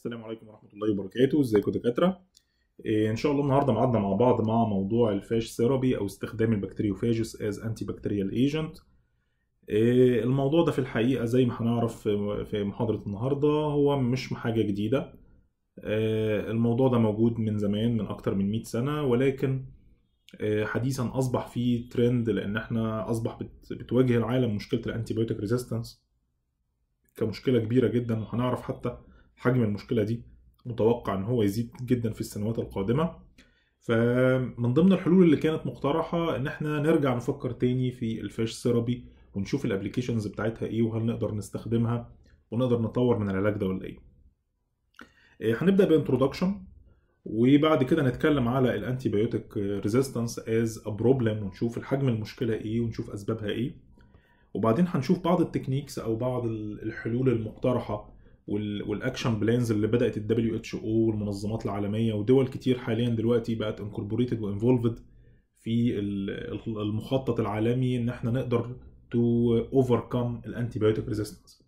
السلام عليكم ورحمة الله وبركاته ازيكم يا دكاترة إيه، ان شاء الله النهارده معادنا مع بعض مع موضوع الفاش ثيرابي او استخدام البكتيريوفاجس از انتي بكتيريال ايجنت الموضوع ده في الحقيقة زي ما هنعرف في في محاضرة النهارده هو مش حاجة جديدة إيه، الموضوع ده موجود من زمان من اكتر من 100 سنة ولكن إيه، حديثا اصبح فيه ترند لان احنا اصبح بت- بتواجه العالم مشكلة الانتيبيوتيك ريزيستنس كمشكلة كبيرة جدا وهنعرف حتى حجم المشكلة دي متوقع ان هو يزيد جدا في السنوات القادمة فمن ضمن الحلول اللي كانت مقترحة ان احنا نرجع نفكر تاني في الفاش ثيرابي ونشوف الابليكيشنز بتاعتها ايه وهل نقدر نستخدمها ونقدر نطور من العلاج ده ولا ايه إيه، هنبدأ بانترودكشن وبعد كده نتكلم على الانتي بايوتيك ريزيستنس از ا بروبلم ونشوف الحجم المشكلة ايه ونشوف اسبابها ايه وبعدين هنشوف بعض التكنيكس او بعض الحلول المقترحة والاكشن بلانز اللي بدات الدبليو اتش او والمنظمات العالميه ودول كتير حاليا دلوقتي بقت انكوربوريتد وانفولفد في ال- المخطط العالمي ان احنا نقدر تو اوفركم الانتي بايوتيك ريزيستنس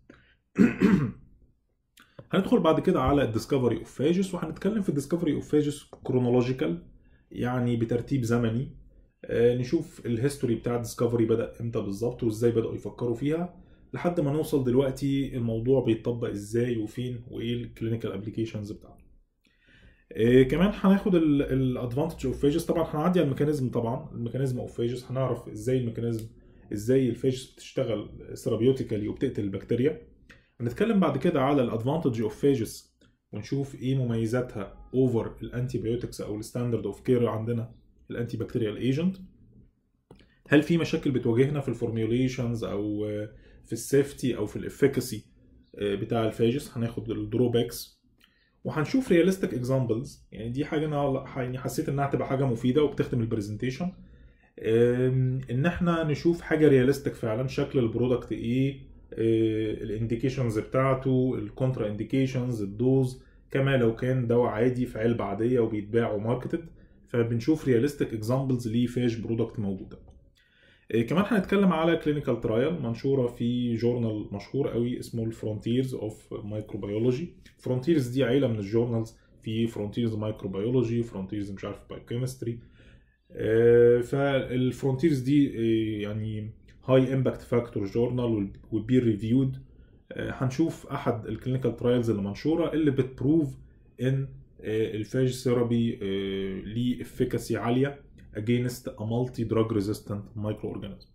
هندخل بعد كده على الديسكفري اوف فاجس وهنتكلم في الديسكفري اوف فاجس كرونولوجيكال يعني بترتيب زمني آه، نشوف الهيستوري بتاع الديسكفري بدا امتى بالظبط وازاي بداوا يفكروا فيها لحد ما نوصل دلوقتي الموضوع بيتطبق ازاي وفين وايه الكلينيكال ابلكيشنز بتاعته إيه كمان هناخد الادفانتج اوف فيجز طبعا هنعدي على الميكانيزم طبعا الميكانيزم اوف فيجز هنعرف ازاي الميكانيزم ازاي الفيجز بتشتغل ثيرابيوتيكالي وبتقتل البكتيريا هنتكلم بعد كده على الادفانتج اوف فيجز ونشوف ايه مميزاتها اوفر الانتي بايوتكس او الستاندرد اوف كير عندنا الانتي بكتيريال ايجنت هل في مشاكل بتواجهنا في الفورميوليشنز او آه، في السيفتي او في الافيكاسي بتاع الفاجس هناخد الدروباكس وهنشوف رياليستيك اكزامبلز يعني دي حاجه انا يعني حسيت انها هتبقى حاجه مفيده وبتخدم البرزنتيشن ان احنا نشوف حاجه رياليستيك فعلا شكل البرودكت ايه الانديكيشنز بتاعته الكونترا انديكيشنز الدوز كما لو كان دواء عادي في علبه عاديه وبيتباع وماركتد فبنشوف رياليستيك اكزامبلز لفاش برودكت موجوده إيه، كمان هنتكلم على كلينيكال ترايل منشوره في جورنال مشهور قوي اسمه الفرونتيرز اوف مايكروبيولوجي فرونتيرز دي عيله من الجورنالز في فرونتيرز مايكروبيولوجي فرونتيرز مش عارف بايوكيمستري فالفرونتيرز دي إيه، يعني هاي امباكت فاكتور جورنال والبير ريفيود هنشوف احد الكلينيكال ترايلز اللي منشوره اللي بتبروف ان الفاج ثيرابي ليه افيكاسي عاليه against a multi-drug resistant microorganism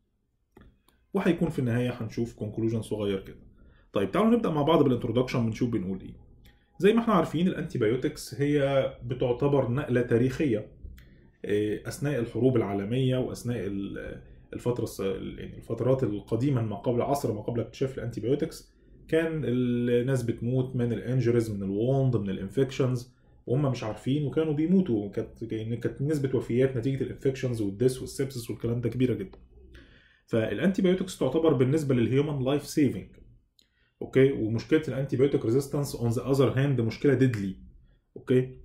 وهيكون في النهاية هنشوف conclusion صغير كده طيب تعالوا نبدأ مع بعض بالانترودكشن بنشوف بنقول ايه زي ما احنا عارفين الانتيبيوتكس هي بتعتبر نقلة تاريخية إيه، أثناء الحروب العالمية وأثناء ال- الفترة الس- يعني الفترات القديمة ما قبل عصر ما قبل اكتشاف الانتيبيوتكس كان الناس بتموت من الانجريز من الووند من الانفكشنز وهم مش عارفين وكانوا بيموتوا كانت يعني كانت نسبه وفيات نتيجه الانفكشنز والديس والسبسس والكلام ده كبيره جدا فالانتي بايوتكس تعتبر بالنسبه للهيومن لايف سيفنج اوكي ومشكله الانتي بايوتيك ريزيستنس اون ذا اذر هاند مشكله ديدلي اوكي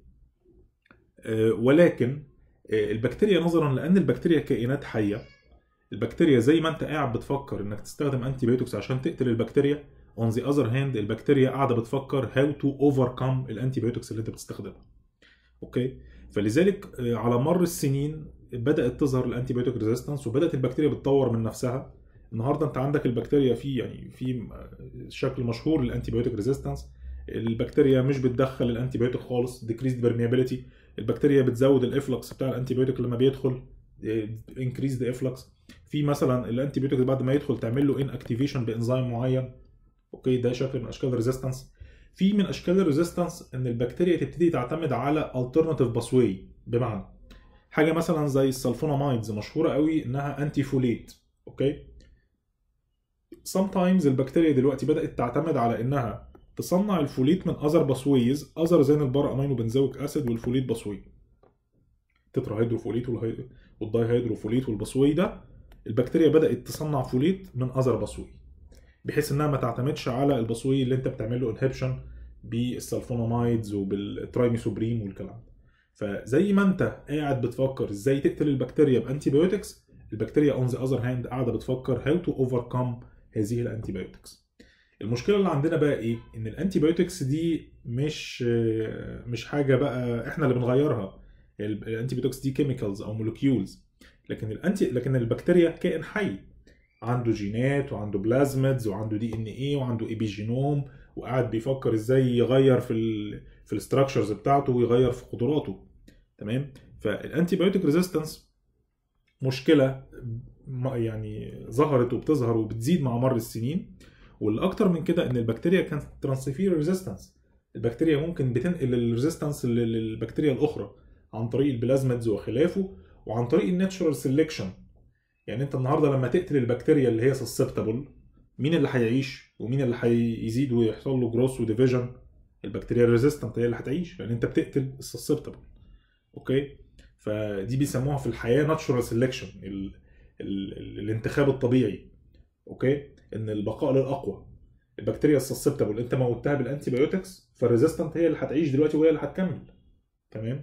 آه ولكن آه البكتيريا نظرا لان البكتيريا كائنات حيه البكتيريا زي ما انت قاعد بتفكر انك تستخدم انتي بايوتكس عشان تقتل البكتيريا اون ذا اذر هاند البكتيريا قاعده بتفكر هاو تو اوفركم الانتي بايوتكس اللي انت بتستخدمها اوكي فلذلك آه، على مر السنين بدات تظهر الانتي بايوتيك ريزيستنس وبدات البكتيريا بتطور من نفسها النهارده انت عندك البكتيريا في يعني في شكل مشهور للانتي بايوتيك ريزيستنس البكتيريا مش بتدخل الانتي بايوتيك خالص decreased permeability البكتيريا بتزود الافلكس بتاع الانتي بايوتيك لما بيدخل increase the efflux في مثلا الانتي بايوتيك بعد ما يدخل تعمل له ان اكتيفيشن بانزيم معين اوكي ده شكل من اشكال الريزيستنس في من اشكال الريزيستنس ان البكتيريا تبتدي تعتمد على alternative باسواي بمعنى حاجه مثلا زي السلفونامايدز مشهوره قوي انها انتي فوليت اوكي sometimes البكتيريا دلوقتي بدات تعتمد على انها تصنع الفوليت من اذر باسويز اذر زي البارا امينو بنزويك اسيد والفوليت باسوي تترا هيدروفوليت والهي- والداي هيدروفوليت والباسوي ده البكتيريا بدات تصنع فوليت من اذر باسوي بحيث انها ما تعتمدش على البصوي اللي انت بتعمل له انهبشن بالسلفونامايدز وبالترايميثوبرين والكلام ده فزي ما انت قاعد بتفكر ازاي تقتل البكتيريا بانتي بايوتكس البكتيريا اون ذا اذر هاند قاعده بتفكر هاو تو اوفركم هذه الانتي بايوتكس المشكله اللي عندنا بقى ايه ان الانتي بايوتكس دي مش مش حاجه بقى احنا اللي بنغيرها الانتي بايوتكس دي كيميكالز او مولكيولز لكن الانتي لكن البكتيريا كائن حي عنده جينات وعنده بلازميدز وعنده دي ان ايه وعنده ايبي جينوم وقاعد بيفكر ازاي يغير في ال في الاستراكشرز بتاعته ويغير في قدراته تمام فالانتي بايوتيك ريزيستنس مشكله يعني ظهرت وبتظهر وبتزيد مع مر السنين واللي اكتر من كده ان البكتيريا كانت ترانسفير ريزيستنس البكتيريا ممكن بتنقل الريزيستنس للبكتيريا الاخرى عن طريق البلازميدز وخلافه وعن طريق الناتشورال سيلكشن يعني انت النهارده لما تقتل البكتيريا اللي هي سسبتبل مين اللي هيعيش ومين اللي هيزيد ويحصل له جروس وديفيجن البكتيريا الريزيستنت هي اللي هتعيش لان انت بتقتل السسبتبل اوكي فدي بيسموها في الحياه ناتشورال سيلكشن الانتخاب الطبيعي اوكي ان البقاء للاقوى البكتيريا السسبتبل انت موتها بالانتي بايوتكس فالريزيستنت هي اللي هتعيش دلوقتي وهي اللي هتكمل تمام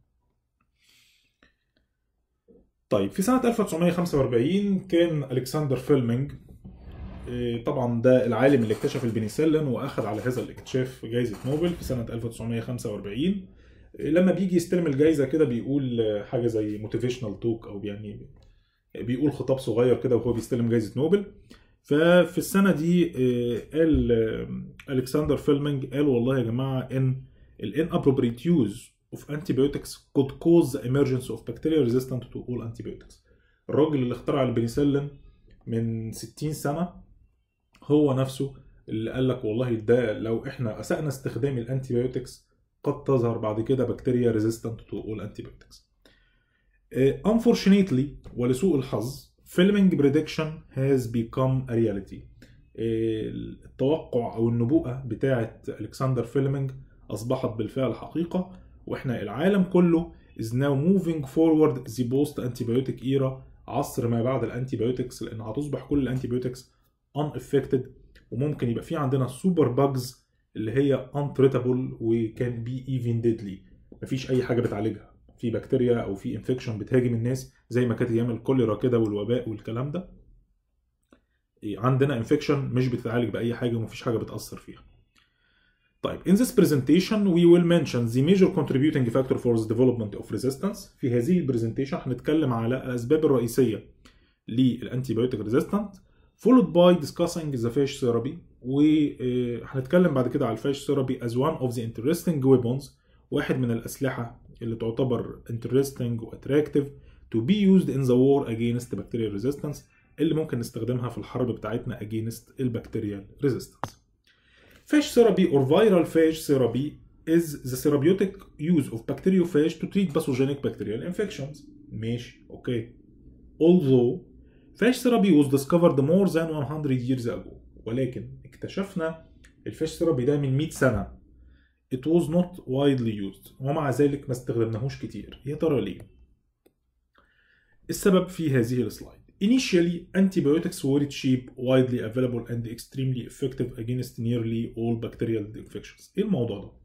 طيب في سنة 1945 كان ألكسندر فيلمينج طبعا ده العالم اللي اكتشف البنسلين واخذ على هذا الاكتشاف جائزة نوبل في سنة 1945 لما بيجي يستلم الجائزة كده بيقول حاجة زي موتيفيشنال توك او يعني بيقول خطاب صغير كده وهو بيستلم جائزة نوبل ففي السنة دي قال ألكسندر فيلمينج قال والله يا جماعة ان ال inappropriate use of antibiotics could cause the emergence of bacteria resistant to all antibiotics. الراجل اللي اخترع البنسلين من 60 سنة هو نفسه اللي قال لك والله ده لو احنا اسأنا استخدام الانتيبيوتكس قد تظهر بعد كده بكتيريا resistant to all antibiotics. Uh, unfortunately ولسوء الحظ filming prediction has become a reality. Uh, التوقع او النبوءة بتاعة الكسندر فيلمينج اصبحت بالفعل حقيقة واحنا العالم كله is now moving forward the post antibiotic era عصر ما بعد الانتيبيوتكس لان هتصبح كل الانتيبيوتكس unaffected وممكن يبقى في عندنا سوبر باجز اللي هي untreatable وكان بي even deadly مفيش اي حاجه بتعالجها في بكتيريا او في انفكشن بتهاجم الناس زي ما كانت ايام الكوليرا كده والوباء والكلام ده عندنا انفكشن مش بتتعالج باي حاجه ومفيش حاجه بتاثر فيها طيب in this presentation we will mention the major contributing factor for the development of resistance في هذه البرزنتيشن هنتكلم على الاسباب الرئيسيه للانتيبيوتيك ريزيستنت followed by discussing the phage therapy وهنتكلم بعد كده على الفاش ثيرابي as one of the interesting weapons واحد من الاسلحه اللي تعتبر interesting و attractive to be used in the war against bacterial resistance اللي ممكن نستخدمها في الحرب بتاعتنا against البكتيريال resistance Phage therapy or viral phage therapy is the therapeutic use of bacteriophage to treat pathogenic bacterial infections. ماشي اوكي. Although phage therapy was discovered more than 100 years ago ولكن اكتشفنا الفاش ثيرابي ده من 100 سنة. It was not widely used ومع ذلك ما استخدمناهوش كتير. يا ترى ليه؟ السبب في هذه السلايد. Initially, antibiotics were cheap, widely available, and extremely effective against nearly all bacterial infections. ايه الموضوع ده؟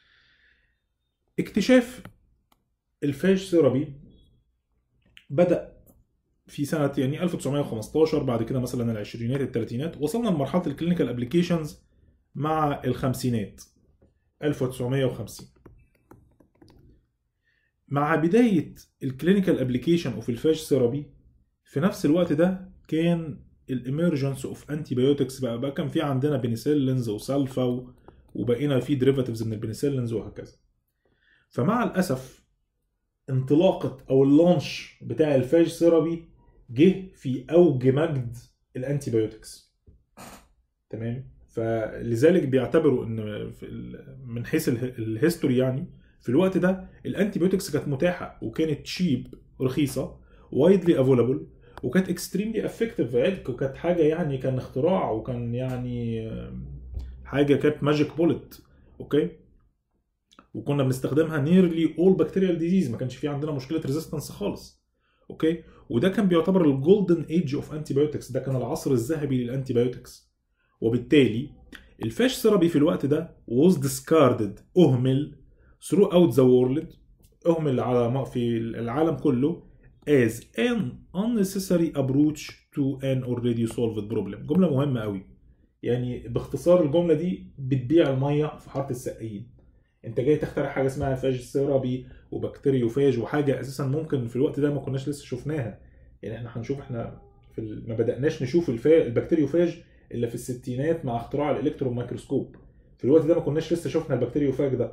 اكتشاف الفاج ثيرابي بدأ في سنة يعني 1915 بعد كده مثلا العشرينات الثلاثينات وصلنا لمرحلة الكلينيكال ابلكيشنز مع الخمسينات 1950 مع بداية الكلينيكال ابلكيشن اوف الفاج ثيرابي في نفس الوقت ده كان الاميرجنس اوف انتي بايوتكس بقى بقى كان في عندنا بنسلينز وسلفا وبقينا في ديريفاتيفز من البنسلينز وهكذا فمع الاسف انطلاقه او اللانش بتاع الفاج ثيرابي جه في اوج مجد الانتي بايوتكس تمام فلذلك بيعتبروا ان من حيث الهيستوري يعني في الوقت ده الانتي بايوتكس كانت متاحه وكانت تشيب رخيصه وايدلي افيلابل وكانت اكستريملي افكتيف عيلك وكانت حاجه يعني كان اختراع وكان يعني حاجه كانت ماجيك بولت اوكي وكنا بنستخدمها نيرلي اول بكتيريال ديزيز ما كانش في عندنا مشكله ريزيستنس خالص اوكي وده كان بيعتبر الجولدن ايج اوف انتي بايوتكس ده كان العصر الذهبي للانتي بايوتكس وبالتالي الفاش ثيرابي في الوقت ده was discarded اهمل throughout the world اهمل على في العالم كله as an unnecessary approach to an already solved problem جملة مهمة قوي يعني باختصار الجمله دي بتبيع الميه في حاره السقايين انت جاي تخترع حاجه اسمها فاج سيرابي وبكتيريوفاج وحاجه اساسا ممكن في الوقت ده ما كناش لسه شفناها يعني احنا هنشوف احنا في ال... ما بداناش نشوف الفا... البكتيريوفاج الا في الستينات مع اختراع الالكترون مايكروسكوب في الوقت ده ما كناش لسه شفنا البكتيريوفاج ده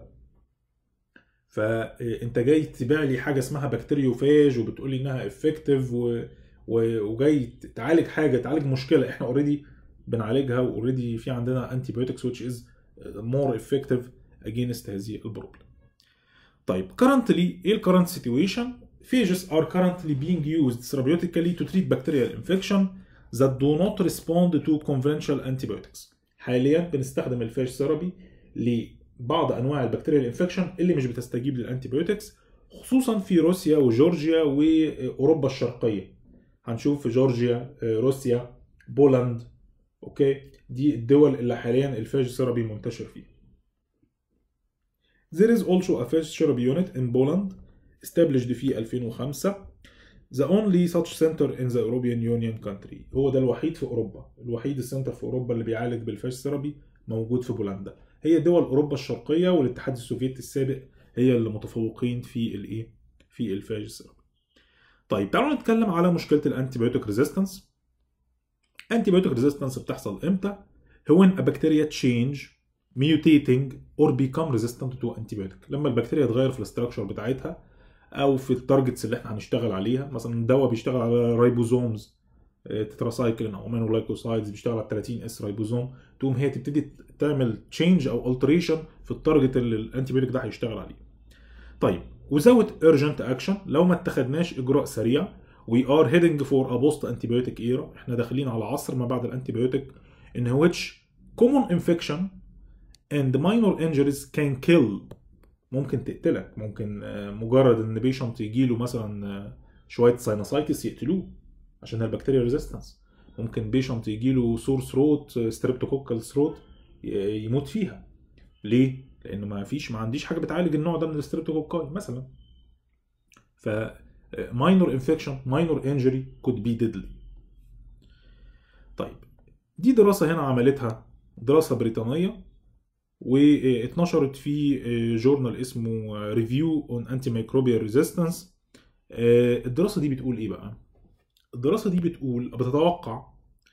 فانت جاي تبيع لي حاجه اسمها بكتيريوفاج وبتقول لي انها افكتيف و... و... وجاي تعالج حاجه تعالج مشكله احنا اوريدي بنعالجها واوريدي في عندنا انتي بايوتكس which is more effective against هذه البروبلم. طيب currently ايه الكرنت situation؟ phages are currently being used therapeutically to treat bacterial infection that do not respond to conventional antibiotics. حاليا بنستخدم الفاج ثيرابي لبعض انواع البكتيريال انفكشن اللي مش بتستجيب للانتيبيوتكس خصوصا في روسيا وجورجيا واوروبا الشرقيه. هنشوف في جورجيا روسيا بولند اوكي دي الدول اللي حاليا الفاج ثيرابي منتشر فيها. There is also a phage therapy unit in Poland established في 2005 the only such center in the European Union country هو ده الوحيد في أوروبا الوحيد السنتر في أوروبا اللي بيعالج بالفاج ثيرابي موجود في بولندا هي دول أوروبا الشرقية والاتحاد السوفيتي السابق هي اللي متفوقين في الإيه في الفاج ثيرابي طيب تعالوا نتكلم على مشكلة الانتيبيوتيك ريزيستنس انتيبيوتيك ريزيستنس بتحصل امتى هو when a bacteria change mutating or become resistant to antibiotic لما البكتيريا تغير في الاستراكشر بتاعتها او في التارجتس اللي احنا هنشتغل عليها مثلا الدواء بيشتغل على رايبوزومز تتراسايكلين او امينولايكوسايدز بيشتغل على 30 اس رايبوزوم تقوم هي تبتدي تعمل تشينج او التريشن في التارجت اللي الانتيبيوتيك ده هيشتغل عليه طيب without urgent action لو ما اتخذناش اجراء سريع we are heading for a post antibiotic era احنا داخلين على عصر ما بعد الانتيبيوتيك in which common infection and minor injuries can kill ممكن تقتلك ممكن مجرد ان بيشنت يجي له مثلا شويه ساينوسايتس يقتلوه عشان البكتيريا ريزيستنس ممكن بيشنت يجي له سور ثروت ستريبتوكوكال ثروت يموت فيها ليه؟ لان ما فيش ما عنديش حاجه بتعالج النوع ده من الستريبتوكوكاي مثلا ف minor infection minor injury could be deadly طيب دي دراسه هنا عملتها دراسه بريطانيه واتنشرت في جورنال اسمه ريفيو اون انتي ميكروبيال ريزيستنس الدراسه دي بتقول ايه بقى الدراسه دي بتقول بتتوقع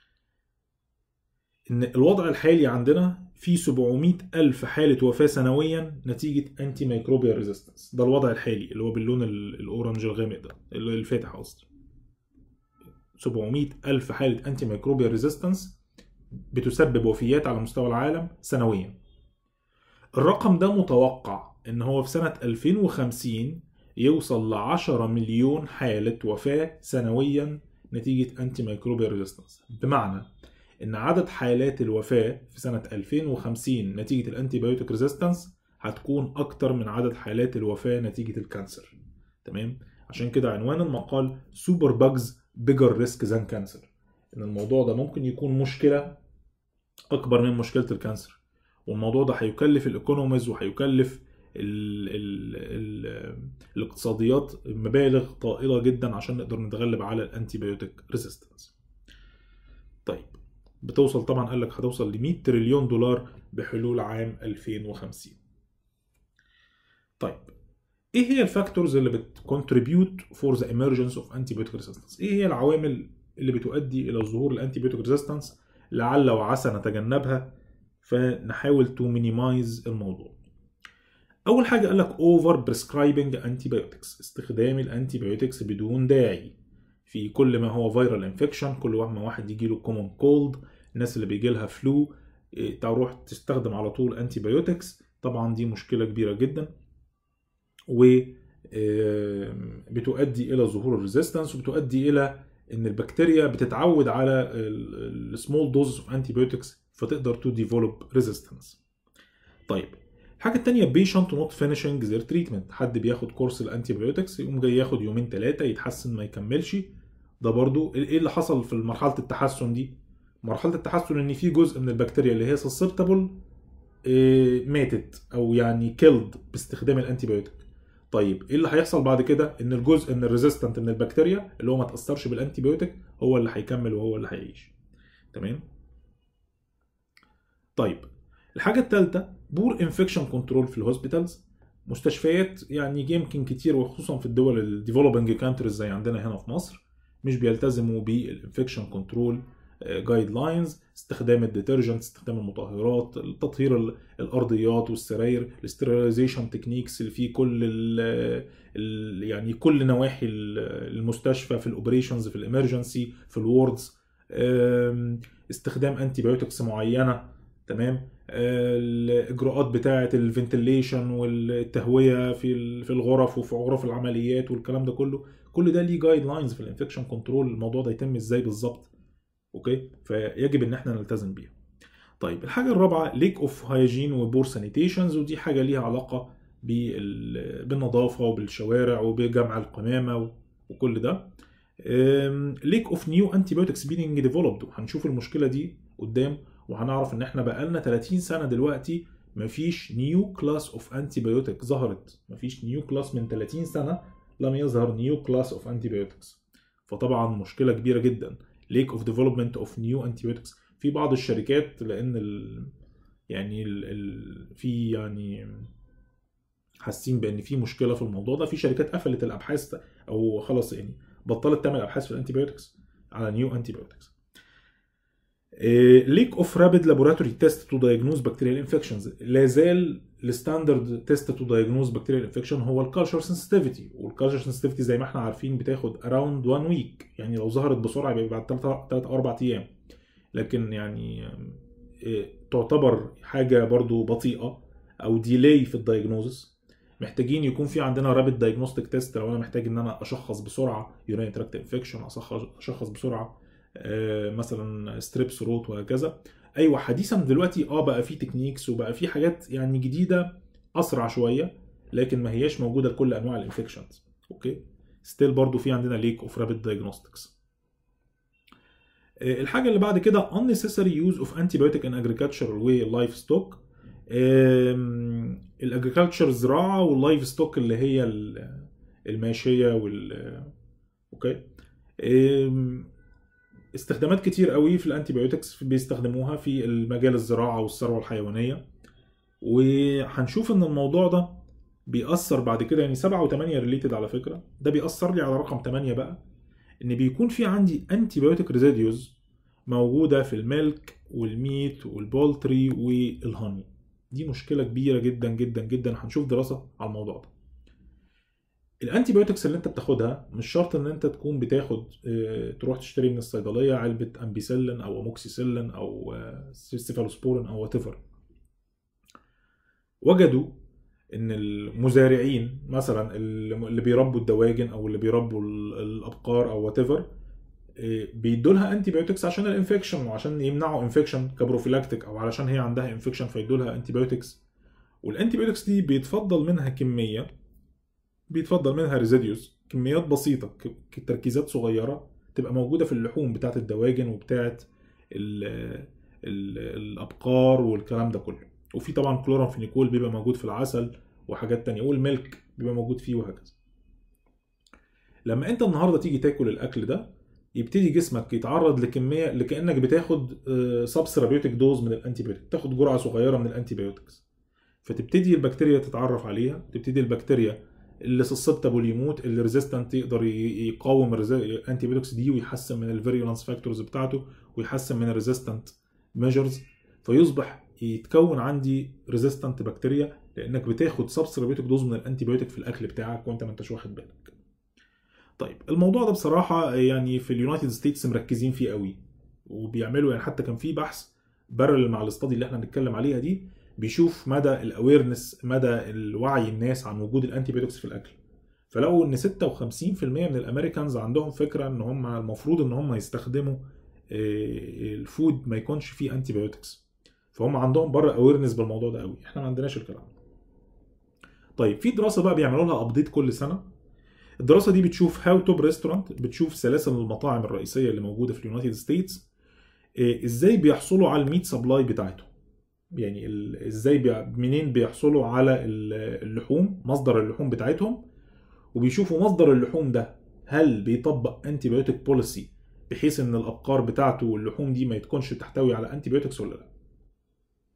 ان الوضع الحالي عندنا في 700 الف حاله وفاه سنويا نتيجه انتي ميكروبيال ريزيستنس ده الوضع الحالي اللي هو باللون الاورنج الغامق ده الفاتح قصدي 700 الف حاله انتي ميكروبيال ريزيستنس بتسبب وفيات على مستوى العالم سنويا الرقم ده متوقع ان هو في سنة 2050 يوصل ل 10 مليون حالة وفاة سنويا نتيجة انتي ميكروبيال ريزيستنس بمعنى ان عدد حالات الوفاة في سنة 2050 نتيجة الانتي بايوتيك ريزيستنس هتكون اكتر من عدد حالات الوفاة نتيجة الكانسر تمام عشان كده عنوان المقال سوبر باجز بيجر ريسك ذان كانسر ان الموضوع ده ممكن يكون مشكلة اكبر من مشكلة الكانسر والموضوع ده هيكلف الايكونوميز وهيكلف ال ال ال الاقتصاديات مبالغ طائله جدا عشان نقدر نتغلب على الانتي بايوتيك ريزيستنس. طيب بتوصل طبعا قال لك هتوصل ل 100 تريليون دولار بحلول عام 2050. طيب ايه هي الفاكتورز اللي بتكونتريبيوت فور ذا ايمرجنس اوف انتي بايوتيك ريزيستنس؟ ايه هي العوامل اللي بتؤدي الى ظهور الانتي بايوتيك ريزيستنس لعل وعسى نتجنبها فنحاول تو مينيمايز الموضوع اول حاجه قال لك اوفر بريسكرايبنج انتي بايوتكس استخدام الانتي بايوتكس بدون داعي في كل ما هو فيرال انفكشن كل ما واحد يجي له كومون كولد الناس اللي بيجي لها فلو تروح تستخدم على طول انتي بايوتكس طبعا دي مشكله كبيره جدا و بتؤدي الى ظهور الريزيستنس وبتؤدي الى ان البكتيريا بتتعود على السمول دوزز اوف انتي بايوتكس فتقدر تو ديفلوب ريزيستنس طيب الحاجه الثانيه بيشنت نوت فينيشنج زير تريتمنت حد بياخد كورس الانتي بايوتكس يقوم جاي ياخد يومين ثلاثه يتحسن ما يكملش ده برضو ايه اللي حصل في مرحله التحسن دي مرحله التحسن ان في جزء من البكتيريا اللي هي سسبتبل ماتت او يعني كيلد باستخدام الانتي بايوتيك طيب ايه اللي هيحصل بعد كده ان الجزء ان الريزيستنت من البكتيريا اللي هو ما تاثرش بالانتي بايوتيك هو اللي هيكمل وهو اللي هيعيش تمام طيب الحاجه الثالثه بور انفكشن كنترول في الهوسبيتالز مستشفيات يعني يمكن كتير وخصوصا في الدول الديفلوبنج كانتريز زي عندنا هنا في مصر مش بيلتزموا بالانفكشن كنترول جايد لاينز استخدام الديترجنت استخدام المطهرات تطهير الارضيات والسراير الاستراليزيشن تكنيكس اللي فيه كل ال ال يعني كل نواحي المستشفى في الاوبريشنز في الامرجنسي في الوردز استخدام انتي بايوتكس معينه تمام الاجراءات بتاعه الفنتليشن والتهويه في في الغرف وفي غرف العمليات والكلام ده كله كل ده ليه جايد لاينز في الانفكشن كنترول الموضوع ده يتم ازاي بالظبط اوكي فيجب ان احنا نلتزم بيها طيب الحاجه الرابعه ليك اوف هايجين وبور سانيتيشنز ودي حاجه ليها علاقه بالنظافه وبالشوارع وبجمع القمامه وكل ده ليك اوف نيو انتي بايوتكس بينج ديفلوبد هنشوف المشكله دي قدام وهنعرف ان احنا بقالنا 30 سنه دلوقتي مفيش نيو كلاس اوف انتي بايوتيك ظهرت مفيش نيو كلاس من 30 سنه لم يظهر نيو كلاس اوف انتي بايوتكس فطبعا مشكله كبيره جدا ليك اوف ديفلوبمنت اوف نيو انتي بايوتكس في بعض الشركات لان ال يعني ال ال في يعني حاسين بان في مشكله في الموضوع ده في شركات قفلت الابحاث او خلاص يعني بطلت تعمل ابحاث في الانتي بايوتكس على نيو انتي بايوتكس ليك اوف رابيد لابوراتوري تيست تو دايجنوز بكتيريال انفكشنز لا زال الستاندرد تيست تو دايجنوز بكتيريال انفكشن هو الكالتشر سنسيتيفيتي والكالتشر سنسيتيفيتي زي ما احنا عارفين بتاخد اراوند 1 ويك يعني لو ظهرت بسرعه يبقى بعد 3 او 4 ايام لكن يعني تعتبر حاجه برضو بطيئه او ديلي في الدايجنوزس محتاجين يكون في عندنا رابيد دايجنوستيك تيست لو انا محتاج ان انا اشخص بسرعه يورين تراكت انفكشن اشخص بسرعه مثلا ستريبس روت وهكذا ايوه حديثا دلوقتي اه بقى في تكنيكس وبقى في حاجات يعني جديده اسرع شويه لكن ما هياش موجوده لكل انواع الانفكشنز اوكي ستيل برضو في عندنا ليك اوف رابيد دايجنوستكس الحاجه اللي بعد كده unnecessary use of antibiotic in agriculture ولايف ستوك الاجريكلتشر الزراعه واللايف ستوك اللي هي الماشيه وال اوكي استخدامات كتير قوي في الانتيبيوتكس بيستخدموها في المجال الزراعه والثروه الحيوانيه وهنشوف ان الموضوع ده بيأثر بعد كده يعني 7 و8 ريليتد على فكره ده بيأثر لي على رقم 8 بقى ان بيكون في عندي انتيبيوتيك ريزيديوز موجوده في الميلك والميت والبولتري والهاني دي مشكله كبيره جدا جدا جدا هنشوف دراسه على الموضوع ده الانتي بايوتكس اللي انت بتاخدها مش شرط ان انت تكون بتاخد اه تروح تشتري من الصيدليه علبه امبيسيلين او اموكسيسيلين او اه سيفالوسبورين او وات وجدوا ان المزارعين مثلا اللي بيربوا الدواجن او اللي بيربوا الابقار او وات ايفر بيدوا لها انتي بايوتكس عشان الانفكشن وعشان يمنعوا انفكشن كبروفيلاكتيك او علشان هي عندها انفكشن فيدوا لها انتي بايوتكس والانتي بايوتكس دي بيتفضل منها كميه بيتفضل منها ريزيديوز كميات بسيطه تركيزات صغيره تبقى موجوده في اللحوم بتاعه الدواجن وبتاعه ال ال الابقار والكلام ده كله وفي طبعا كلورامفينيكول بيبقى موجود في العسل وحاجات تانية والملك بيبقى موجود فيه وهكذا لما انت النهارده تيجي تاكل الاكل ده يبتدي جسمك يتعرض لكميه لكانك بتاخد سب ثيرابيوتيك دوز من الانتي بايوتيك تاخد جرعه صغيره من الانتي بايوتكس فتبتدي البكتيريا تتعرف عليها تبتدي البكتيريا اللي سسبتابل يموت اللي ريزيستنت يقدر يقاوم الانتي بايوتكس دي ويحسن من الفيريولانس فاكتورز بتاعته ويحسن من الريزيستنت ميجرز فيصبح يتكون عندي ريزيستنت بكتيريا لانك بتاخد سب ثيرابيوتيك دوز من الانتي بايوتيك في الاكل بتاعك وانت ما انتش واخد بالك طيب الموضوع ده بصراحه يعني في اليونايتد ستيتس مركزين فيه قوي وبيعملوا يعني حتى كان في بحث بارل مع الاستادي اللي احنا بنتكلم عليها دي بيشوف مدى الاويرنس مدى الوعي الناس عن وجود الانتي بايوتكس في الاكل فلقوا ان 56% من الامريكانز عندهم فكره ان هم المفروض ان هم يستخدموا الفود ما يكونش فيه انتي بايوتكس فهم عندهم بره اويرنس بالموضوع ده قوي احنا ما عندناش الكلام ده طيب في دراسه بقى بيعملوا لها ابديت كل سنه الدراسه دي بتشوف هاو توب ريستورانت بتشوف سلاسل المطاعم الرئيسيه اللي موجوده في اليونايتد ستيتس ازاي بيحصلوا على الميت سبلاي بتاعتهم يعني ازاي بي... منين بيحصلوا على اللحوم مصدر اللحوم بتاعتهم وبيشوفوا مصدر اللحوم ده هل بيطبق انتي بايوتيك بوليسي بحيث ان الابقار بتاعته واللحوم دي ما تكونش تحتوي على انتي بايوتكس ولا لا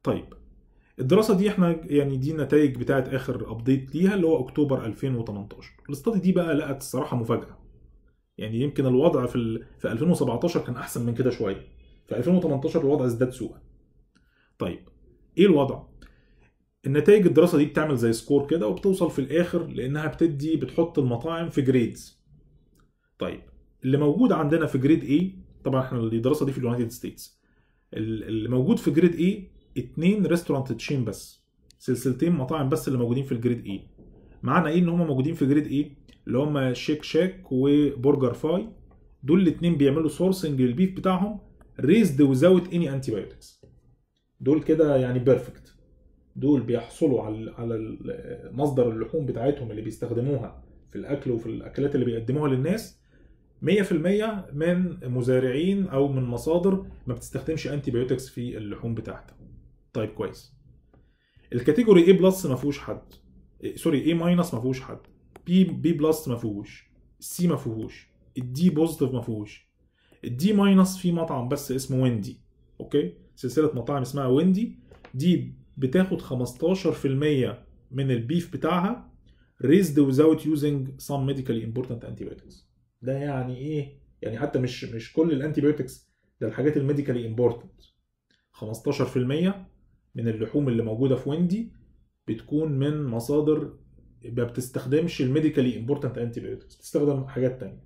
طيب الدراسه دي احنا يعني دي النتائج بتاعت اخر ابديت ليها اللي هو اكتوبر 2018 الاستادي دي بقى لقت الصراحه مفاجاه يعني يمكن الوضع في ال... في 2017 كان احسن من كده شويه في 2018 الوضع ازداد سوءا طيب ايه الوضع النتائج الدراسه دي بتعمل زي سكور كده وبتوصل في الاخر لانها بتدي بتحط المطاعم في جريدز طيب اللي موجود عندنا في جريد A طبعا احنا الدراسه دي في اليونايتد ستيتس اللي موجود في جريد A اتنين ريستورانت تشين بس سلسلتين مطاعم بس اللي موجودين في الجريد A معنى ايه ان هم موجودين في جريد A اللي هم شيك شاك وبرجر فاي دول الاتنين بيعملوا سورسنج للبيف بتاعهم ريزد وزاوت اني انتي بايوتكس دول كده يعني بيرفكت دول بيحصلوا على على مصدر اللحوم بتاعتهم اللي بيستخدموها في الاكل وفي الاكلات اللي بيقدموها للناس 100% من مزارعين او من مصادر ما بتستخدمش انتي بايوتكس في اللحوم بتاعتها طيب كويس الكاتيجوري A بلس ما فيهوش حد سوري A ماينس ما فيهوش حد بي بي بلس ما فيهوش سي ما فيهوش الدي بوزيتيف ما فيهوش الدي ماينس في مطعم بس اسمه ويندي اوكي سلسله مطاعم اسمها ويندي دي بتاخد 15% من البيف بتاعها raised without using some medically important antibiotics ده يعني ايه يعني حتى مش مش كل الانتيبيوتكس ده الحاجات الميديكالي امبورتنت 15% من اللحوم اللي موجوده في ويندي بتكون من مصادر ما بتستخدمش الميديكالي امبورتنت انتيبيوتكس بتستخدم حاجات تانية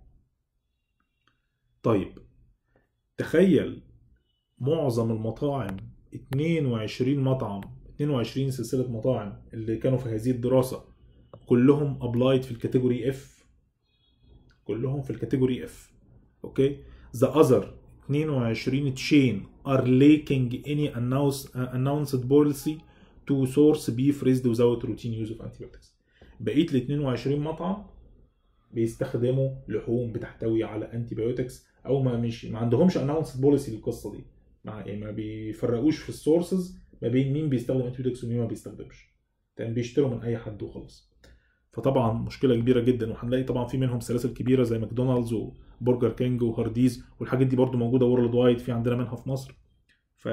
طيب تخيل معظم المطاعم 22 مطعم 22 سلسله مطاعم اللي كانوا في هذه الدراسه كلهم ابلايد في الكاتيجوري اف كلهم في الكاتيجوري اف اوكي the other 22 chain are lacking any announce, uh, announced policy to source beef raised without routine use of antibiotics بقيه ال 22 مطعم بيستخدموا لحوم بتحتوي على انتيبيوتكس او ما مش ما عندهمش اناونس بوليسي للقصه دي مع يعني ما بيفرقوش في السورسز ما بين مين بيستخدم انتيبيوتكس ومين ما بيستخدمش يعني بيشتروا من اي حد وخلاص فطبعا مشكله كبيره جدا وهنلاقي طبعا في منهم سلاسل كبيره زي ماكدونالدز وبرجر كينج وهارديز والحاجات دي برضو موجوده وورلد وايد في عندنا منها في مصر ف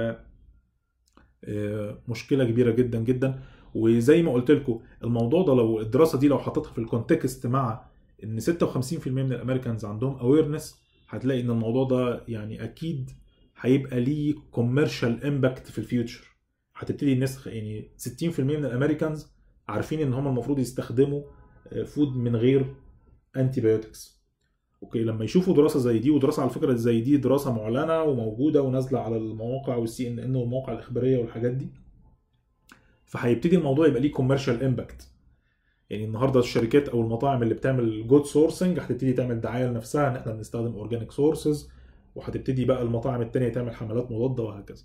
مشكله كبيره جدا جدا وزي ما قلت لكم الموضوع ده لو الدراسه دي لو حطيتها في الكونتكست مع ان 56% من الامريكانز عندهم اويرنس هتلاقي ان الموضوع ده يعني اكيد هيبقى ليه كوميرشال امباكت في الفيوتشر هتبتدي الناس يعني 60% من الامريكانز عارفين ان هم المفروض يستخدموا فود من غير انتي بايوتكس اوكي لما يشوفوا دراسه زي دي ودراسه على فكره زي دي دراسه معلنه وموجوده ونازله على المواقع والسي ان ان والمواقع الاخباريه والحاجات دي فهيبتدي الموضوع يبقى ليه كوميرشال امباكت يعني النهارده الشركات او المطاعم اللي بتعمل جود سورسنج هتبتدي تعمل دعايه لنفسها ان احنا بنستخدم اورجانيك سورسز وهتبتدي بقى المطاعم التانية تعمل حملات مضاده وهكذا.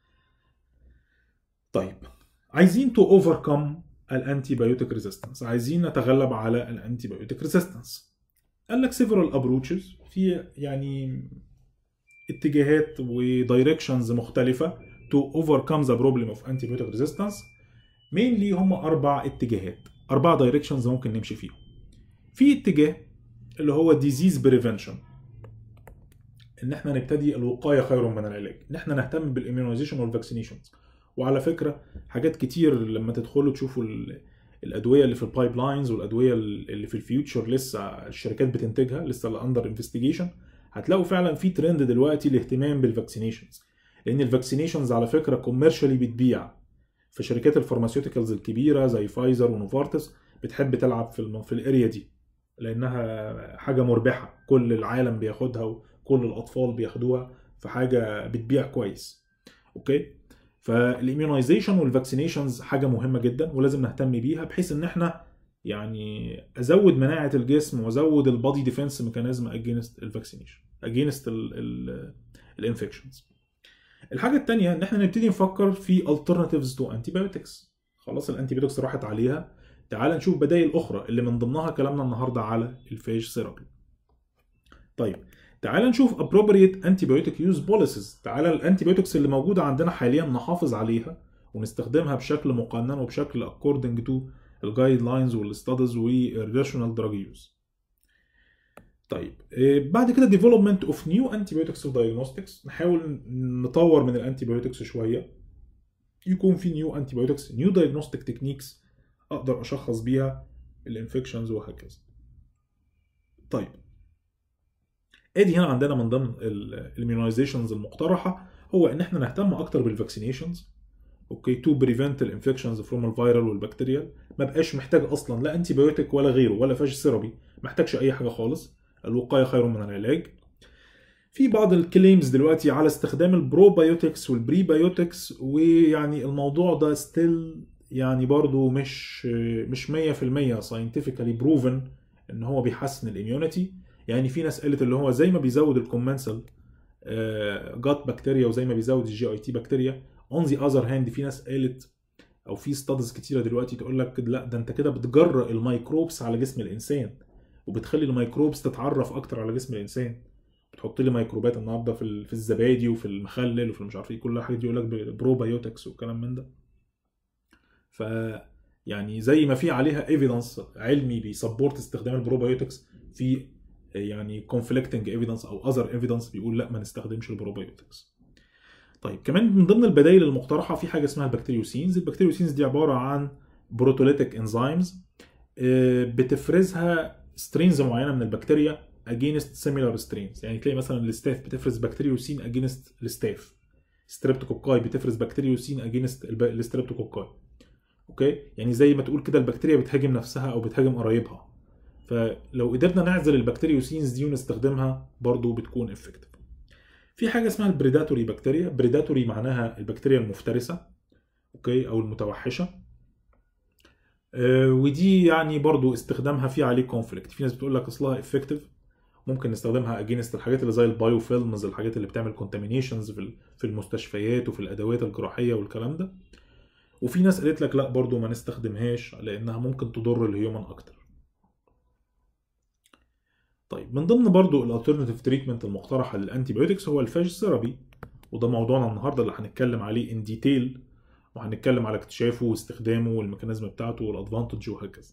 طيب عايزين تو اوفركم الانتي بايوتيك ريزيستنس عايزين نتغلب على الانتي بايوتيك ريزيستنس قال لك several approaches في يعني اتجاهات ودايركشنز مختلفه to overcome the problem of antibiotic resistance mainly هم اربع اتجاهات اربع دايركشنز ممكن نمشي فيهم في اتجاه اللي هو disease prevention ان احنا نبتدي الوقايه خير من العلاج ان احنا نهتم بالاميونيزيشن والفاكسينيشنز وعلى فكره حاجات كتير لما تدخلوا تشوفوا الادويه اللي في البايب لاينز والادويه اللي في الفيوتشر لسه الشركات بتنتجها لسه اللي اندر انفستيجيشن هتلاقوا فعلا في ترند دلوقتي الاهتمام بالفاكسينيشنز لان الفاكسينيشنز على فكره كوميرشالي بتبيع في شركات الفارماسيوتيكالز الكبيره زي فايزر ونوفارتس بتحب تلعب في في الاريا دي لانها حاجه مربحه كل العالم بياخدها وكل الاطفال بياخدوها فحاجه بتبيع كويس اوكي فالاميونايزيشن والفاكسينيشنز حاجه مهمه جدا ولازم نهتم بيها بحيث ان احنا يعني ازود مناعه الجسم وازود البادي ديفense ميكانيزم اجينست الفاكسينيشن اجينست الانفكشنز الحاجه الثانيه ان احنا نبتدي نفكر في alternatives to antibiotics خلاص الانتيبيوتكس راحت عليها تعال نشوف بدائل اخرى اللي من ضمنها كلامنا النهارده على الفيج ثيرابي طيب تعال نشوف appropriate antibiotic use policies تعال الانتيبيوتكس اللي موجوده عندنا حاليا نحافظ عليها ونستخدمها بشكل مقنن وبشكل according to الجايد لاينز والستادز والريشنال دراج يوز طيب بعد كده development of new antibiotics for diagnostics نحاول نطور من الانتيبيوتكس شويه يكون في نيو انتي بايوتكس نيو دايجنوستيك تكنيكس اقدر اشخص بيها الانفكشنز وهكذا طيب ادي هنا عندنا من ضمن الاميونايزيشنز المقترحه هو ان احنا نهتم اكتر بالفاكسينيشنز اوكي تو بريفنت الانفكشنز فروم الفيرال والبكتيريال ما بقاش محتاج اصلا لا انتي بايوتيك ولا غيره ولا فاش سيرابي محتاجش اي حاجه خالص الوقايه خير من العلاج في بعض الكليمز دلوقتي على استخدام البروبايوتكس والبريبايوتكس ويعني الموضوع ده ستيل يعني برضو مش مش 100% ساينتفيكالي بروفن ان هو بيحسن الاميونيتي يعني في ناس قالت اللي هو زي ما بيزود الكومنسال جات بكتيريا وزي ما بيزود الجي اي تي بكتيريا اون ذا اذر هاند في ناس قالت او في ستادز كتيره دلوقتي تقول لك لا ده انت كده بتجرأ الميكروبس على جسم الانسان وبتخلي الميكروبس تتعرف اكتر على جسم الانسان بتحط لي ميكروبات النهارده في في الزبادي وفي المخلل وفي مش عارف ايه كل الحاجات دي يقول لك بروبايوتكس والكلام من ده ف يعني زي ما في عليها ايفيدنس علمي بيسبورت استخدام البروبايوتكس في يعني كونفليكتنج ايفيدنس او اذر ايفيدنس بيقول لا ما نستخدمش البروبايوتكس طيب كمان من ضمن البدائل المقترحه في حاجه اسمها البكتيريوسينز البكتيريوسينز دي عباره عن بروتوليتيك انزيمز بتفرزها سترينز معينه من البكتيريا اجينست سيميلار سترينز يعني تلاقي مثلا الستاف بتفرز بكتيريوسين اجينست الستاف ستريبتوكوكاي بتفرز بكتيريوسين اجينست الستريبتوكوكاي اوكي يعني زي ما تقول كده البكتيريا بتهاجم نفسها او بتهاجم قرايبها فلو قدرنا نعزل البكتيريوسينز دي ونستخدمها برضو بتكون افكتيف في حاجه اسمها البريداتوري بكتيريا بريداتوري معناها البكتيريا المفترسه اوكي او المتوحشه أه ودي يعني برضو استخدامها في عليه كونفليكت في ناس بتقول لك اصلها افكتيف ممكن نستخدمها اجينست الحاجات اللي زي البايو فيلمز الحاجات اللي بتعمل كونتامينيشنز في في المستشفيات وفي الادوات الجراحيه والكلام ده وفي ناس قالت لك لا برضو ما نستخدمهاش لانها ممكن تضر الهيومن اكتر طيب من ضمن برضو الالترناتيف تريتمنت المقترحه للانتي بايوتكس هو الفاج ثيرابي وده موضوعنا النهارده اللي هنتكلم عليه ان ديتيل وهنتكلم على اكتشافه واستخدامه والميكانيزم بتاعته والادفانتج وهكذا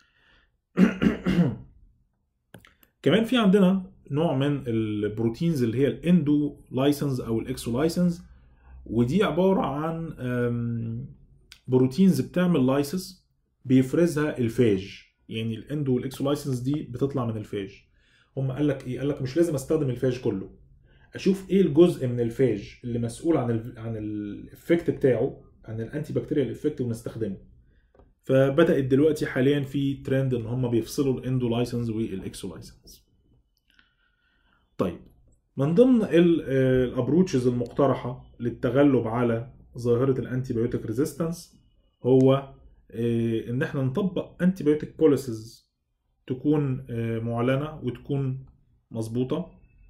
كمان في عندنا نوع من البروتينز اللي هي الاندو لايسنز او الاكسو لايسنز ودي عباره عن بروتينز بتعمل لايسس بيفرزها الفاج يعني الاندو والاكسو لايسنز دي بتطلع من الفاج هم قال لك ايه قال لك مش لازم استخدم الفاج كله اشوف ايه الجزء من الفاج اللي مسؤول عن ال عن الافكت بتاعه عن الانتي بكتيريال افكت ونستخدمه فبدات دلوقتي حاليا في ترند ان هم بيفصلوا الاندو لايسنز والاكسو لايسنز طيب من ضمن الابروتشز المقترحه للتغلب على ظاهره الانتي بايوتيك ريزيستنس هو ان احنا نطبق انتي بايوتيك بوليسز تكون معلنه وتكون مظبوطه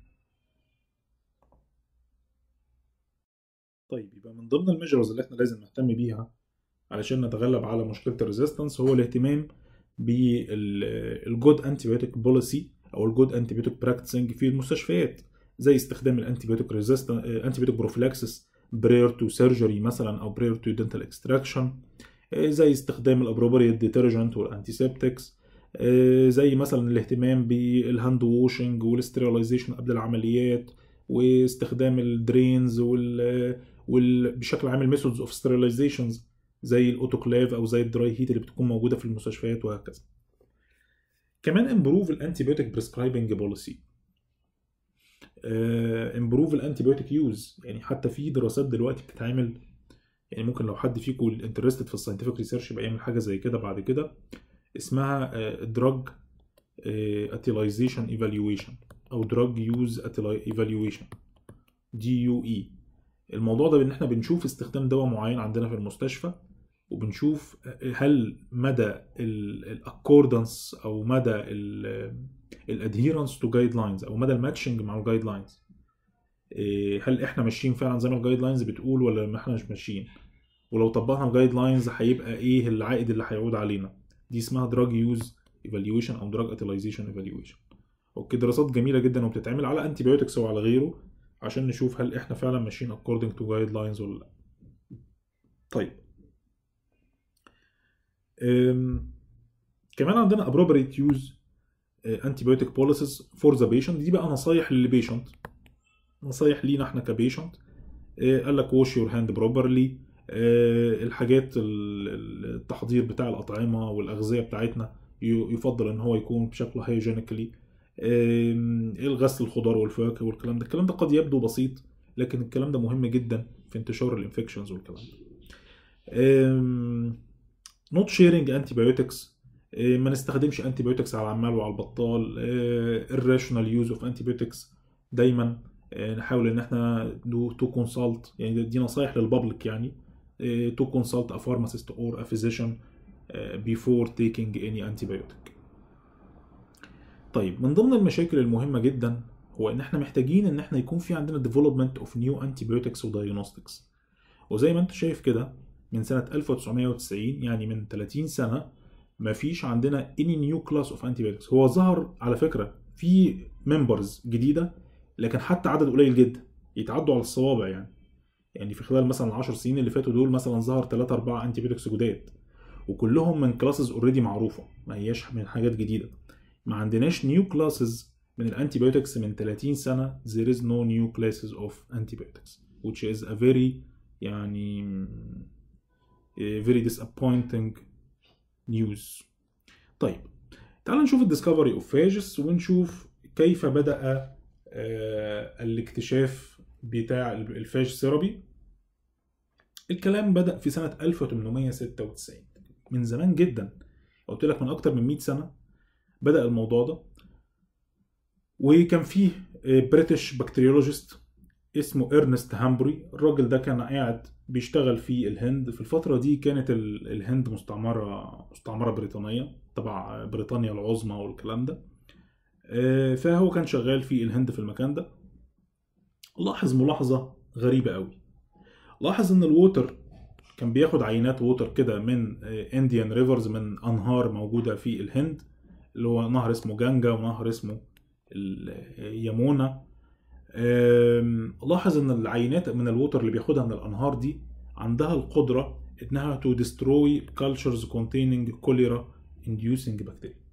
طيب يبقى من ضمن الميجرز اللي احنا لازم نهتم بيها علشان نتغلب على مشكله الريزيستنس هو الاهتمام بالجود انتي بايوتيك بوليسي او الجود انتي بايوتيك براكتسنج في المستشفيات زي استخدام الانتي بايوتيك ريزيستنس انتي بايوتيك بروفلاكسس برير تو سيرجري مثلا او برير تو دنتال اكستراكشن زي استخدام الابروبريت ديترجنت والانتيسبتكس زي مثلا الاهتمام بالهاند ووشنج والاستريلايزيشن قبل العمليات واستخدام الدرينز وال, وال... بشكل عام الميثودز اوف ستيرلايزيشنز زي الاوتوكلاف او زي الدراي هيت اللي بتكون موجوده في المستشفيات وهكذا كمان امبروف الانتي بايوتيك بريسكرايبنج بوليسي امبروف الانتي بايوتيك يوز يعني حتى في دراسات دلوقتي بتتعمل يعني ممكن لو حد فيكم انترستد في الساينتفك ريسيرش يبقى يعمل حاجه زي كده بعد كده اسمها دراج اتيلايزيشن ايفالويشن او دراج يوز ايفالويشن دي يو اي الموضوع ده ان احنا بنشوف استخدام دواء معين عندنا في المستشفى وبنشوف هل مدى الاكوردنس او مدى الادهيرنس تو جايد لاينز او مدى الماتشنج مع الجايد لاينز هل احنا ماشيين فعلا زي ما الجايد لاينز بتقول ولا ما احنا مش ماشيين ولو طبقنا الجايد لاينز هيبقى ايه العائد اللي هيعود علينا دي اسمها دراج يوز ايفالويشن او دراج اتلايزيشن ايفالويشن اوكي دراسات جميله جدا وبتتعمل على انتي بايوتكس وعلى غيره عشان نشوف هل احنا فعلا ماشيين according to guidelines ولا لا طيب كمان عندنا appropriate use antibiotic policies for the patient دي بقى نصايح للبيشنت نصايح لينا احنا كبيشنت قال لك wash your hand properly الحاجات التحضير بتاع الاطعمه والاغذيه بتاعتنا يفضل ان هو يكون بشكل هايجينيكالي الغسل الخضار والفواكه والكلام ده الكلام ده قد يبدو بسيط لكن الكلام ده مهم جدا في انتشار الانفكشنز والكلام ده نوت شيرنج انتي بايوتكس ما نستخدمش انتي بايوتكس على العمال وعلى البطال الراشونال يوز اوف انتي بايوتكس دايما نحاول ان احنا دو تو كونسلت يعني دي نصايح للبابليك يعني تو كونسلت ا فارماسيست اور ا فيزيشن before taking any antibiotic طيب من ضمن المشاكل المهمة جدا هو ان احنا محتاجين ان احنا يكون في عندنا development of new antibiotics و diagnostics وزي ما انت شايف كده من سنة 1990 يعني من 30 سنة مفيش عندنا any new class of antibiotics هو ظهر على فكرة في members جديدة لكن حتى عدد قليل جدا يتعدوا على الصوابع يعني يعني في خلال مثلا العشر سنين اللي فاتوا دول مثلا ظهر 3 4 انتيبيوتكس جداد وكلهم من كلاسز اوريدي معروفه ما هياش من حاجات جديده ما عندناش نيو كلاسز من الانتيبيوتكس من 30 سنه there is no new classes of antibiotics which is a very يعني a very disappointing news طيب تعال نشوف الديسكفري اوف فاجس ونشوف كيف بدأ الاكتشاف بتاع الفاج ثيرابي الكلام بدأ في سنة 1896 من زمان جدا قلت لك من اكتر من 100 سنه بدا الموضوع ده وكان فيه بريتش بكتيريولوجيست اسمه ارنست هامبري الراجل ده كان قاعد بيشتغل في الهند في الفتره دي كانت الهند مستعمره مستعمره بريطانيه تبع بريطانيا العظمى والكلام ده فهو كان شغال في الهند في المكان ده لاحظ ملاحظه غريبه قوي لاحظ ان الووتر كان بياخد عينات ووتر كده من انديان ريفرز من انهار موجوده في الهند اللي هو نهر اسمه جانجا ونهر اسمه يمونا لاحظ ان العينات من الووتر اللي بياخدها من الانهار دي عندها القدره انها تو ديستروي كالتشرز containing cholera inducing bacteria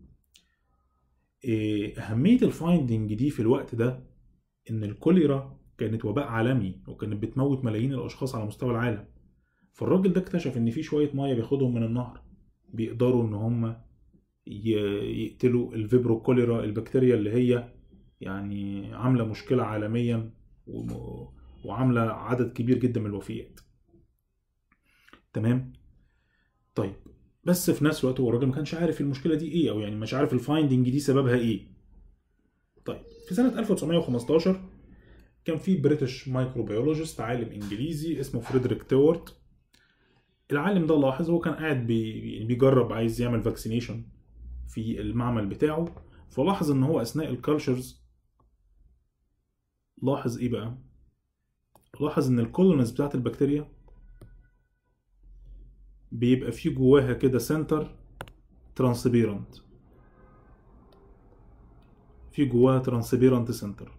اهميه الفايندنج دي في الوقت ده ان الكوليرا كانت وباء عالمي وكانت بتموت ملايين الاشخاص على مستوى العالم فالراجل ده اكتشف ان في شويه ميه بياخدهم من النهر بيقدروا ان هم يقتلوا الفيبرو كوليرا البكتيريا اللي هي يعني عامله مشكله عالميا وعامله عدد كبير جدا من الوفيات تمام طيب بس في نفس الوقت هو الراجل ما كانش عارف المشكله دي ايه او يعني مش عارف الفايندنج دي سببها ايه طيب في سنه 1915 كان في بريتش مايكروبيولوجيست عالم انجليزي اسمه فريدريك تيورت العالم ده لاحظ هو كان قاعد بي بيجرب عايز يعمل فاكسينيشن في المعمل بتاعه فلاحظ ان هو اثناء الكالتشرز لاحظ ايه بقى لاحظ ان الكولونيز بتاعت البكتيريا بيبقى فيه جواها كده سنتر ترانسبيرنت في جواها ترانسبيرنت سنتر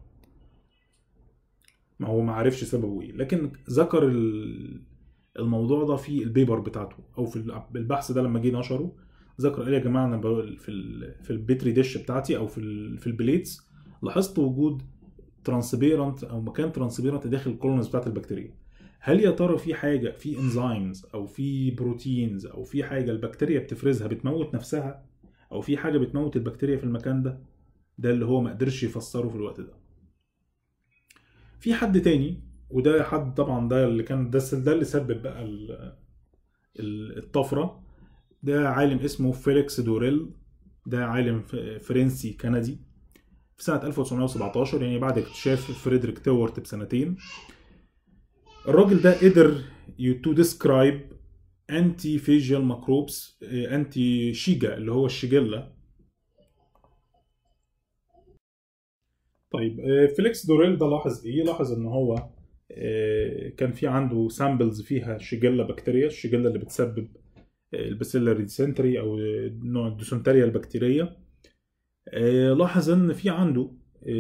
ما هو ما عرفش سببه ايه لكن ذكر الموضوع ده في البيبر بتاعته او في البحث ده لما جه نشره ذكر قال يا جماعه انا في ال في البيتري ديش بتاعتي او في في البليتس لاحظت وجود ترانسبيرنت او مكان ترانسبيرنت داخل الكولونز بتاعت البكتيريا هل يا ترى في حاجه في انزيمز او في بروتينز او في حاجه البكتيريا بتفرزها بتموت نفسها او في حاجه بتموت البكتيريا في المكان ده ده اللي هو ما قدرش يفسره في الوقت ده في حد تاني وده حد طبعا ده اللي كان ده ده اللي سبب بقى الطفره ده عالم اسمه فيليكس دوريل ده عالم فرنسي كندي في سنة 1917 يعني بعد اكتشاف فريدريك تيورت بسنتين الراجل ده قدر تو ديسكرايب انتي فيجيال ميكروبس انتي شيجا اللي هو الشيجيلا طيب فيليكس دوريل ده لاحظ ايه لاحظ ان هو كان في عنده سامبلز فيها شيجيلا بكتيريا الشيجيلا اللي بتسبب الباسيلاري ديسنتري او نوع الديسنتريا البكتيريه لاحظ ان في عنده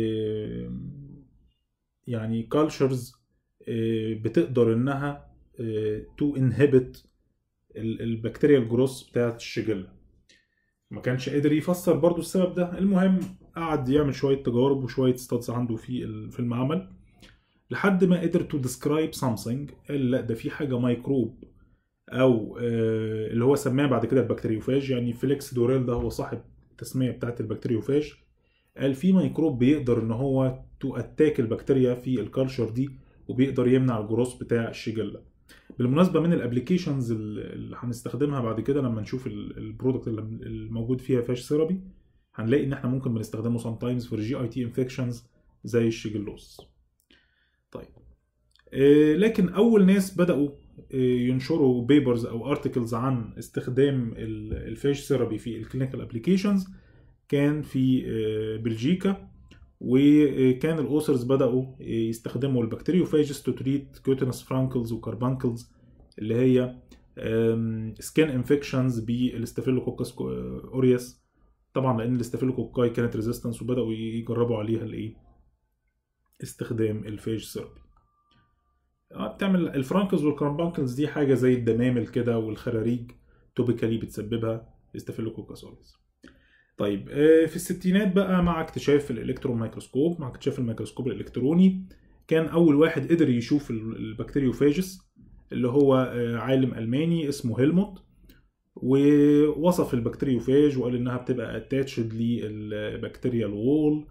يعني كالتشرز بتقدر انها تو انهبت البكتيريا الجروس بتاعت الشجله ما كانش قادر يفسر برضو السبب ده المهم قعد يعمل شويه تجارب وشويه ستاتس عنده في في المعمل لحد ما قدر تو ديسكرايب سامثينج قال لا ده في حاجه ميكروب او آه اللي هو سماها بعد كده البكتيريوفاج يعني فيليكس دوريل ده هو صاحب التسميه بتاعت البكتيريوفاج قال في ميكروب بيقدر ان هو تو اتاك البكتيريا في الكالتشر دي وبيقدر يمنع الجروث بتاع الشجله بالمناسبه من الابلكيشنز اللي هنستخدمها بعد كده لما نشوف البرودكت اللي الموجود فيها فاش سيرابي هنلاقي ان احنا ممكن بنستخدمه سام تايمز في الجي اي تي انفكشنز زي الشيجلوس طيب آه لكن اول ناس بداوا آه ينشروا بيبرز او ارتكلز عن استخدام الفاش ثيرابي في الكلينيكال ابلكيشنز كان في آه بلجيكا وكان الاوثرز بداوا يستخدموا البكتيريوفاجز تو تريت كوتينس فرانكلز وكاربانكلز اللي هي سكين انفكشنز بالاستافيلوكوكس اوريوس طبعا لان الاستافيلوكوكاي كانت ريزيستنس وبداوا يجربوا عليها الايه استخدام الفاج ثيرابي بتعمل الفرانكلز والكاربانكلز دي حاجه زي الدمامل كده والخراريج توبيكالي بتسببها استافيلوكوكس اوريوس طيب في الستينات بقى مع اكتشاف الالكترون مايكروسكوب مع اكتشاف الميكروسكوب الالكتروني كان اول واحد قدر يشوف البكتيريوفاجس اللي هو عالم الماني اسمه هيلموت ووصف البكتيريوفاج وقال انها بتبقى اتاتشد للبكتيريال وول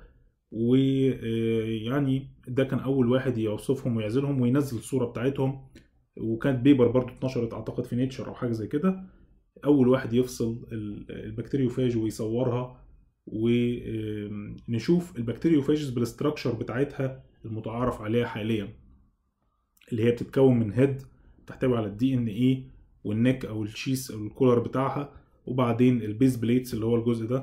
ويعني ده كان اول واحد يوصفهم ويعزلهم وينزل الصوره بتاعتهم وكانت بيبر برضو اتنشرت اعتقد في نيتشر او حاجه زي كده اول واحد يفصل البكتيريوفاج ويصورها ونشوف البكتيريوفاجز بالاستراكشر بتاعتها المتعارف عليها حاليا اللي هي بتتكون من هيد بتحتوي على الدي ان ايه والنك او الشيس او الكولر بتاعها وبعدين البيز بليتس اللي هو الجزء ده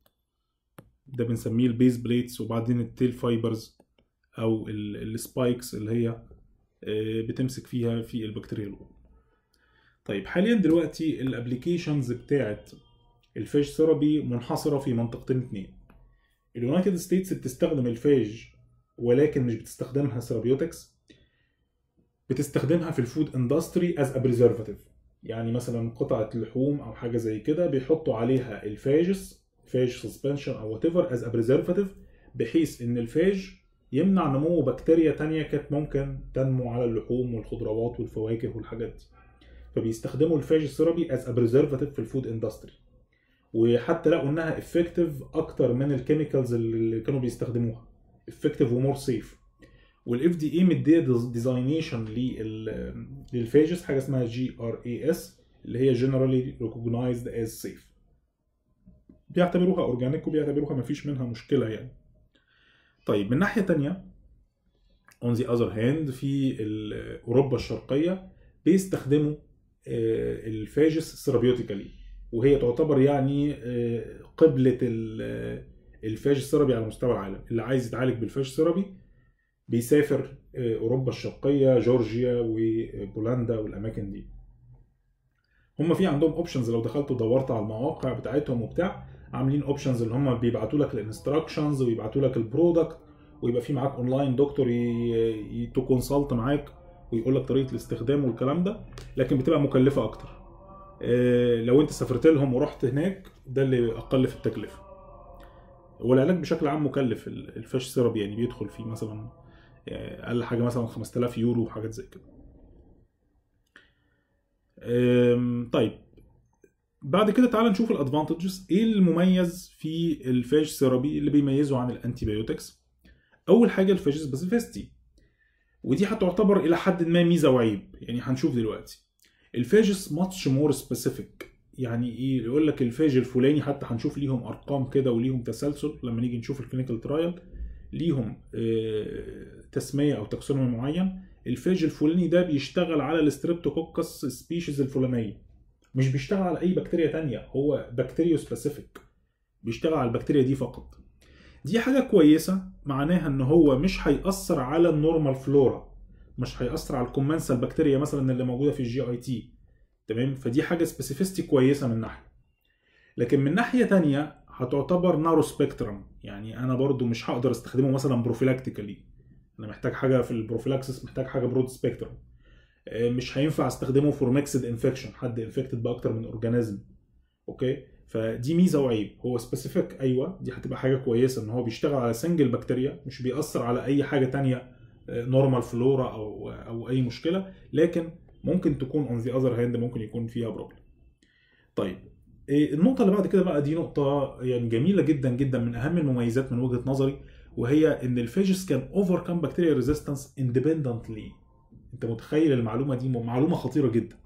ده بنسميه البيز بليتس وبعدين التيل فايبرز او السبايكس اللي هي بتمسك فيها في البكتيريا الأولى. طيب حاليا دلوقتي الابلكيشنز بتاعت الفاج ثيرابي منحصره في منطقتين اتنين اليونايتد ستيتس بتستخدم الفاج ولكن مش بتستخدمها ثيرابيوتكس بتستخدمها في الفود اندستري از ا بريزرفاتيف يعني مثلا قطعه لحوم او حاجه زي كده بيحطوا عليها الفاجس فاج سسبنشن او وات ايفر از ا بريزرفاتيف بحيث ان الفاج يمنع نمو بكتيريا تانية كانت ممكن تنمو على اللحوم والخضروات والفواكه والحاجات دي فبيستخدموا الفاج ثيرابي از ا بريزرفاتيف في الفود اندستري وحتى لقوا انها افكتيف اكتر من الكيميكالز اللي كانوا بيستخدموها افكتيف ومور سيف والاف دي اي مديه ديزاينيشن للفاجز حاجه اسمها جي ار اي اس اللي هي جنرالي ريكوجنايزد از سيف بيعتبروها اورجانيك وبيعتبروها مفيش منها مشكله يعني طيب من ناحيه تانية on the other hand في اوروبا الشرقيه بيستخدموا الفاجس ثيرابيوتيكالي وهي تعتبر يعني قبلة الفاج الثيرابي على مستوى العالم اللي عايز يتعالج بالفاج ثيرابي بيسافر اوروبا الشرقيه جورجيا وبولندا والاماكن دي هم في عندهم اوبشنز لو دخلت ودورت على المواقع بتاعتهم وبتاع عاملين اوبشنز اللي هم بيبعتوا لك الانستراكشنز ويبعتوا لك البرودكت ويبقى في معاك اونلاين دكتور تو كونسلت معاك ويقول لك طريقه الاستخدام والكلام ده لكن بتبقى مكلفه اكتر لو انت سافرت لهم ورحت هناك ده اللي اقل في التكلفه والعلاج بشكل عام مكلف الفاش ثيرابي يعني بيدخل فيه مثلا اقل حاجه مثلا 5000 يورو وحاجات زي كده طيب بعد كده تعال نشوف الادفانتجز ايه المميز في الفاج ثيرابي اللي بيميزه عن الانتي بايوتكس اول حاجه الفاج سبيسيفيستي ودي هتعتبر الى حد ما ميزه وعيب يعني هنشوف دلوقتي الفاجس ماتش مور سبيسيفيك يعني ايه يقول لك الفاج الفلاني حتى هنشوف ليهم ارقام كده وليهم تسلسل لما نيجي نشوف الكلينيكال ترايل ليهم تسميه او تاكسونومي معين الفاج الفلاني ده بيشتغل على الستريبتوكوكس سبيشيز الفلانيه مش بيشتغل على اي بكتيريا تانية هو بكتيريو سبيسيفيك بيشتغل على البكتيريا دي فقط دي حاجه كويسه معناها ان هو مش هيأثر على النورمال فلورا مش هيأثر على الكومنسال بكتيريا مثلا اللي موجوده في الجي اي تي تمام فدي حاجه سبيسيفيستي كويسه من ناحيه لكن من ناحيه تانية هتعتبر نارو سبيكترم يعني انا برضو مش هقدر استخدمه مثلا بروفيلاكتيكالي انا محتاج حاجه في البروفيلاكسس محتاج حاجه برود سبيكترم مش هينفع استخدمه فور ميكسد انفكشن حد انفكتد باكتر من اورجانيزم اوكي فدي ميزه وعيب هو سبيسيفيك ايوه دي هتبقى حاجه كويسه ان هو بيشتغل على سنجل بكتيريا مش بيأثر على اي حاجه تانية نورمال فلورا او او اي مشكله لكن ممكن تكون اون ذا اذر هاند ممكن يكون فيها بروبلم طيب إيه، النقطة اللي بعد كده بقى دي نقطة يعني جميلة جدا جدا من أهم المميزات من وجهة نظري وهي إن الفيجز كان اوفركم بكتيريا ريزيستنس اندبندنتلي أنت متخيل المعلومة دي معلومة خطيرة جدا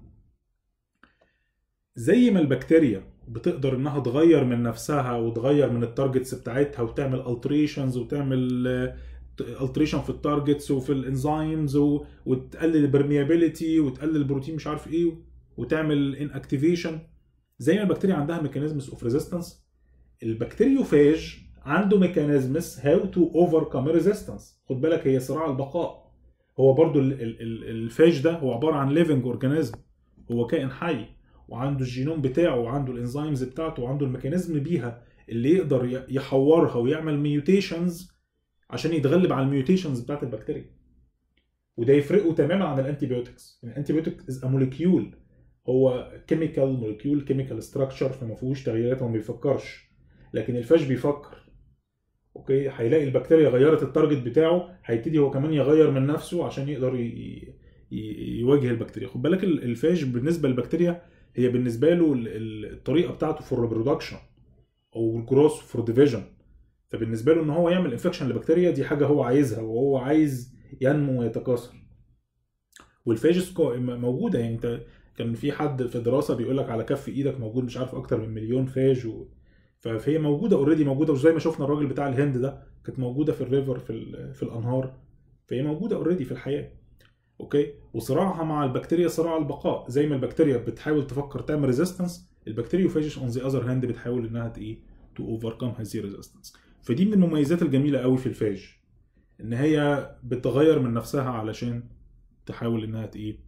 زي ما البكتيريا بتقدر انها تغير من نفسها وتغير من التارجتس بتاعتها وتعمل التريشنز وتعمل التريشن في التارجتس وفي الانزيمز وتقلل البرميابيليتي وتقلل البروتين مش عارف ايه وتعمل ان اكتيفيشن زي ما البكتيريا عندها ميكانيزمز اوف ريزيستنس البكتيريوفاج عنده ميكانيزمز هاو تو اوفركم ريزيستنس خد بالك هي صراع البقاء هو برضو الفاج ده هو عباره عن ليفنج اورجانيزم هو كائن حي وعنده الجينوم بتاعه وعنده الانزيمز بتاعته وعنده الميكانيزم بيها اللي يقدر يحورها ويعمل ميوتيشنز عشان يتغلب على الميوتيشنز بتاعت البكتيريا وده يفرقه تماما عن الانتيبيوتكس الانتيبيوتيك از ا موليكيول هو كيميكال موليكيول كيميكال ستراكشر فما فيهوش تغييرات وما بيفكرش لكن الفاش بيفكر اوكي هيلاقي البكتيريا غيرت التارجت بتاعه هيبتدي هو كمان يغير من نفسه عشان يقدر ي... يواجه البكتيريا خد بالك الفاج بالنسبه للبكتيريا هي بالنسبه له الطريقه بتاعته فور ريبرودكشن او الجروس فور ديفيجن فبالنسبه له ان هو يعمل انفكشن لبكتيريا دي حاجه هو عايزها وهو عايز ينمو ويتكاثر والفاجس موجوده يعني انت كان في حد في دراسه بيقول لك على كف ايدك موجود مش عارف اكتر من مليون فاج و... فهي موجوده اوريدي موجوده وزي ما شفنا الراجل بتاع الهند ده كانت موجوده في الريفر في ال... في الانهار فهي موجوده اوريدي في الحياه اوكي وصراعها مع البكتيريا صراع البقاء زي ما البكتيريا بتحاول تفكر تعمل ريزيستنس البكتيريوفاجس اون ذا اذر هاند بتحاول انها ايه تو اوفركم هذه ريزيستنس فدي من المميزات الجميله قوي في الفاج ان هي بتغير من نفسها علشان تحاول انها ايه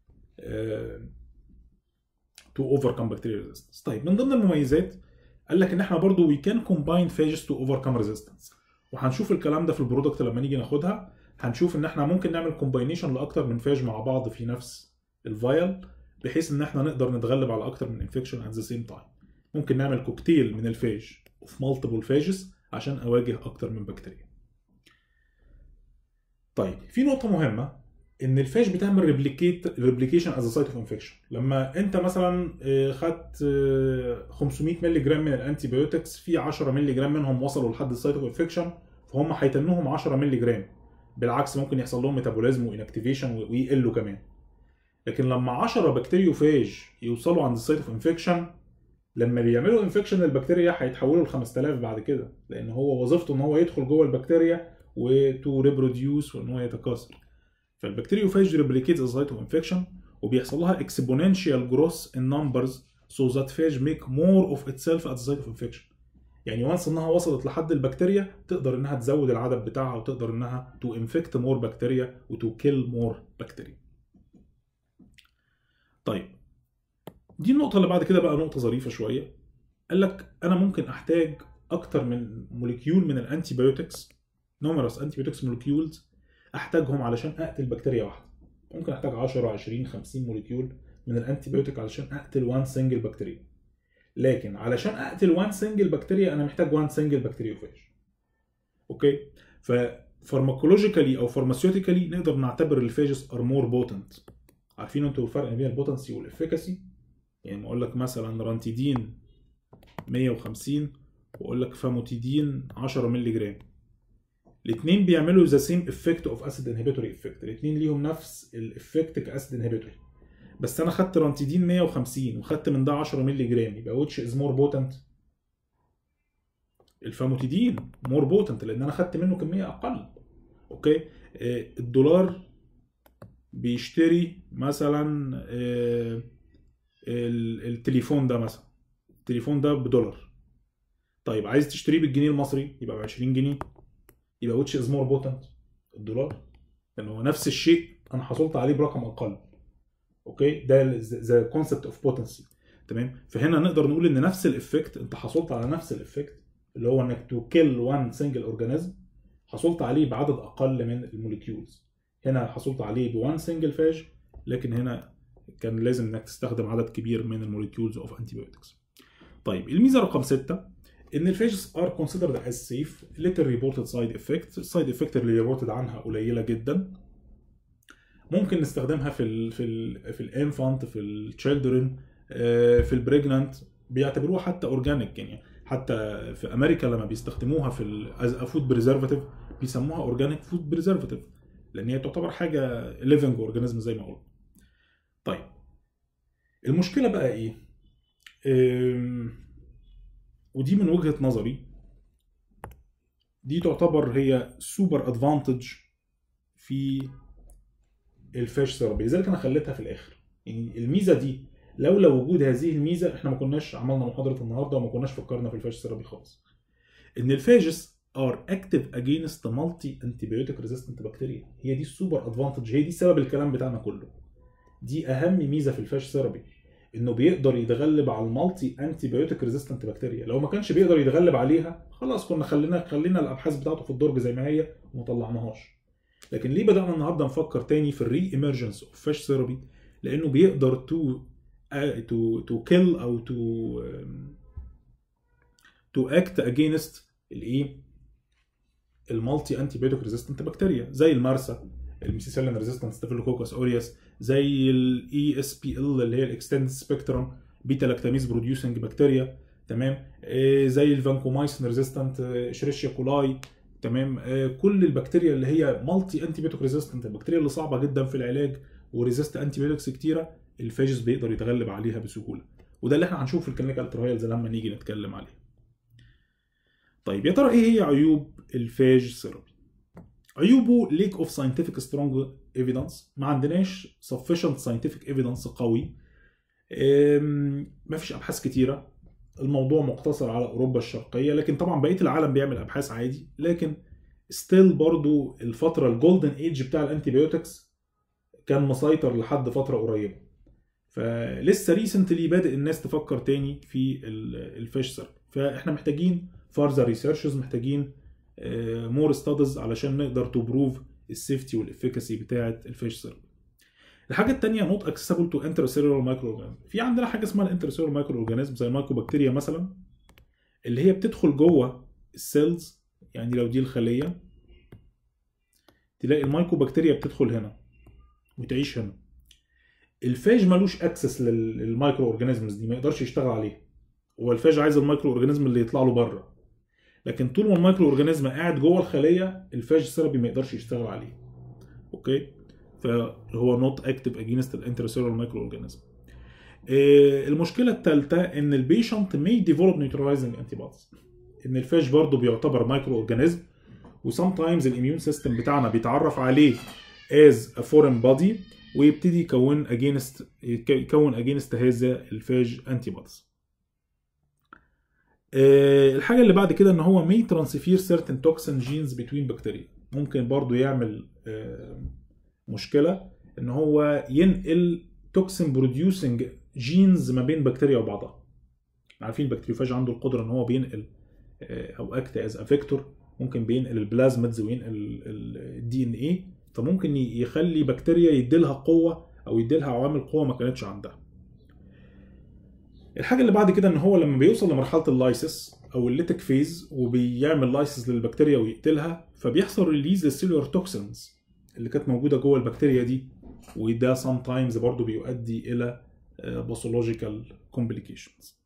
تو اوفركم بكتيريا ريزيستنس طيب من ضمن المميزات قال لك ان احنا برضو وي كان كومباين فاجز تو اوفركم ريزيستنس وهنشوف الكلام ده في البرودكت لما نيجي ناخدها هنشوف ان احنا ممكن نعمل كومباينيشن لاكتر من فاج مع بعض في نفس الفايل بحيث ان احنا نقدر نتغلب على اكتر من انفكشن ات ذا سيم تايم ممكن نعمل كوكتيل من الفاج اوف مالتيبل فاجز عشان اواجه اكتر من بكتيريا طيب في نقطه مهمه ان الفاش بتعمل ريبليكيت ريبليكيشن از سايت اوف انفكشن لما انت مثلا خدت 500 مللي جرام من الانتي بايوتكس في 10 مللي جرام منهم وصلوا لحد السايت اوف انفكشن فهم هيتنوهم 10 مللي جرام بالعكس ممكن يحصل لهم ميتابوليزم وانكتيفيشن ويقلوا كمان لكن لما 10 بكتيريوفاج يوصلوا عند السايت اوف انفكشن لما بيعملوا انفكشن للبكتيريا هيتحولوا ل 5000 بعد كده لان هو وظيفته ان هو يدخل جوه البكتيريا وتو ريبروديوس وان هو يتكاثر فالبكتيريوفاج ريبليكيت ذا سايت اوف انفكشن وبيحصل لها اكسبوننشال جروث ان نمبرز سو ذات فاج ميك مور اوف اتسيلف ات ذا سايت اوف انفكشن يعني وانس انها وصلت لحد البكتيريا تقدر انها تزود العدد بتاعها وتقدر انها تو انفكت مور بكتيريا وتو كيل مور بكتيريا طيب دي النقطه اللي بعد كده بقى نقطه ظريفه شويه قال لك انا ممكن احتاج اكتر من موليكيول من الانتي بايوتكس نوميرس انتي بايوتكس موليكيولز احتاجهم علشان اقتل بكتيريا واحده ممكن احتاج 10 20 50 موليكيول من الانتي بايوتيك علشان اقتل وان سنجل بكتيريا لكن علشان اقتل وان سنجل بكتيريا انا محتاج وان سنجل بكتيريوفاج اوكي ففارماكولوجيكالي او فارماسيوتيكالي نقدر نعتبر الفاجس ار مور بوتنت عارفين انتوا الفرق بين البوتنسي والافيكاسي يعني اقول لك مثلا رانتيدين 150 واقول لك فاموتيدين 10 مللي جرام الاثنين بيعملوا ذا سيم افكت اوف اسيد انهبيتوري افكت الاثنين ليهم نفس الافكت كاسيد انهبيتوري بس انا خدت رانتيدين 150 وخدت من ده 10 مللي جرام يبقى ويتش از مور بوتنت الفاموتيدين مور بوتنت لان انا خدت منه كميه اقل اوكي آه الدولار بيشتري مثلا آه التليفون ده مثلا التليفون ده بدولار طيب عايز تشتريه بالجنيه المصري يبقى ب 20 جنيه يبقى ويتش از مور بوتنت الدولار لان هو نفس الشيء انا حصلت عليه برقم اقل اوكي ده ذا كونسبت اوف بوتنسي تمام فهنا نقدر نقول ان نفس الافكت انت حصلت على نفس الافكت اللي هو انك تو كيل وان سنجل اورجانيزم حصلت عليه بعدد اقل من الموليكيولز هنا حصلت عليه بوان سنجل فاج لكن هنا كان لازم انك تستخدم عدد كبير من الموليكيولز اوف انتي بايوتكس طيب الميزه رقم 6 ان الفيجز ار كونسيدرد از سيف ليتل ريبورتد سايد افكت السايد افكت اللي ريبورتد عنها قليله جدا ممكن نستخدمها في ال في ال في الانفانت في التشيلدرن في البريجنانت بيعتبروها حتى اورجانيك يعني حتى في امريكا لما بيستخدموها في از فود بريزرفاتيف بيسموها اورجانيك فود بريزرفاتيف لان هي تعتبر حاجه ليفنج اورجانيزم زي ما قلت طيب المشكله بقى ايه أم، ودي من وجهه نظري دي تعتبر هي سوبر ادفانتج في الفاش ثيرابي لذلك انا خليتها في الاخر يعني الميزه دي لولا وجود هذه الميزه احنا ما كناش عملنا محاضره النهارده وما كناش فكرنا في الفاش ثيرابي خالص ان الفاجس ار اكتف اجينست مالتي انتيبيوتيك ريزيستنت بكتيريا هي دي السوبر ادفانتج هي دي سبب الكلام بتاعنا كله دي اهم ميزه في الفاش ثيرابي انه بيقدر يتغلب على المالتي انتيبيوتيك ريزيستنت بكتيريا لو ما كانش بيقدر يتغلب عليها خلاص كنا خلينا خلينا الابحاث بتاعته في الدرج زي ما هي وما طلعناهاش لكن ليه بدانا النهارده نفكر تاني في الري ايمرجنس اوف فاش ثيرابي لانه بيقدر تو تو تو كيل او تو تو اكت اجينست الايه المالتي انتي بيوتيك ريزيستنت بكتيريا زي المارسا الميسيسيلين ريزيستنت ستافيلوكوكس اوريوس زي الاي اس بي ال اللي هي الاكستند سبيكترم بيتا لاكتاميز بروديوسنج بكتيريا تمام آه، زي الفانكومايسين ريزيستنت اشريشيا كولاي تمام آه، كل البكتيريا اللي هي مالتي انتي بيوتيك ريزيستنت البكتيريا اللي صعبه جدا في العلاج وريزيست انتي بيوتكس كتيره الفاجس بيقدر يتغلب عليها بسهوله وده اللي احنا هنشوف في الكلينيكال ترايلز لما نيجي نتكلم عليه طيب يا ترى ايه هي عيوب الفاج ثيرابي عيوبه ليك اوف ساينتفك سترونج ايفيدنس ما عندناش sufficient scientific evidence قوي أم، مفيش ابحاث كتيره الموضوع مقتصر على اوروبا الشرقيه لكن طبعا بقيه العالم بيعمل ابحاث عادي لكن ستيل برضو الفتره الجولدن ايج بتاع الانتيبيوتكس كان مسيطر لحد فتره قريبه فلسه ريسنتلي بادئ الناس تفكر تاني في الفيش ثيرابي فاحنا محتاجين فارزر ريسيرشز محتاجين مور ستادز علشان نقدر تو بروف السيفتي والافيكاسي بتاعه الفيش ثيرابي الحاجه الثانيه نوت اكسسبل تو انترسيلولار مايكرو اورجانيزم في عندنا حاجه اسمها الانترسيلولار مايكرو اورجانيزم زي المايكوبكتيريا مثلا اللي هي بتدخل جوه السيلز يعني لو دي الخليه تلاقي المايكوبكتيريا بتدخل هنا وتعيش هنا الفاج ملوش اكسس للمايكرو اورجانيزمز دي ما يقدرش يشتغل عليها هو الفاج عايز المايكرو اورجانيزم اللي يطلع له بره لكن طول ما المايكرو اورجانيزم قاعد جوه الخليه الفاج ثيرابي ما يقدرش يشتغل عليه اوكي فهو نوت اكتف اجينست الانترسيلولار مايكرو اورجانيزم المشكله الثالثه ان البيشنت مي ديفلوب نيوترلايزنج انتي بوديز ان الفاج برضه بيعتبر مايكرو اورجانيزم وسام تايمز الاميون سيستم بتاعنا بيتعرف عليه از ا فورين بودي ويبتدي يكون اجينست يكون اجينست هذا الفاج انتي بوديز الحاجه اللي بعد كده ان هو مي ترانسفير سيرتن توكسين جينز بتوين بكتيريا ممكن برضو يعمل آه، مشكله ان هو ينقل توكسين بروديوسنج جينز ما بين بكتيريا وبعضها عارفين البكتيريوفاج عنده القدره ان هو بينقل آه، او اكت از افيكتور ممكن بينقل البلازميدز وينقل الدي ان ايه فممكن يخلي بكتيريا يديلها قوه او يديلها عوامل قوه ما كانتش عندها الحاجه اللي بعد كده ان هو لما بيوصل لمرحله اللايسس او الليتك فيز وبيعمل لايسس للبكتيريا ويقتلها فبيحصل ريليز للسيلولار توكسينز اللي كانت موجوده جوه البكتيريا دي وده سام تايمز برضه بيؤدي الى باثولوجيكال كومبليكيشنز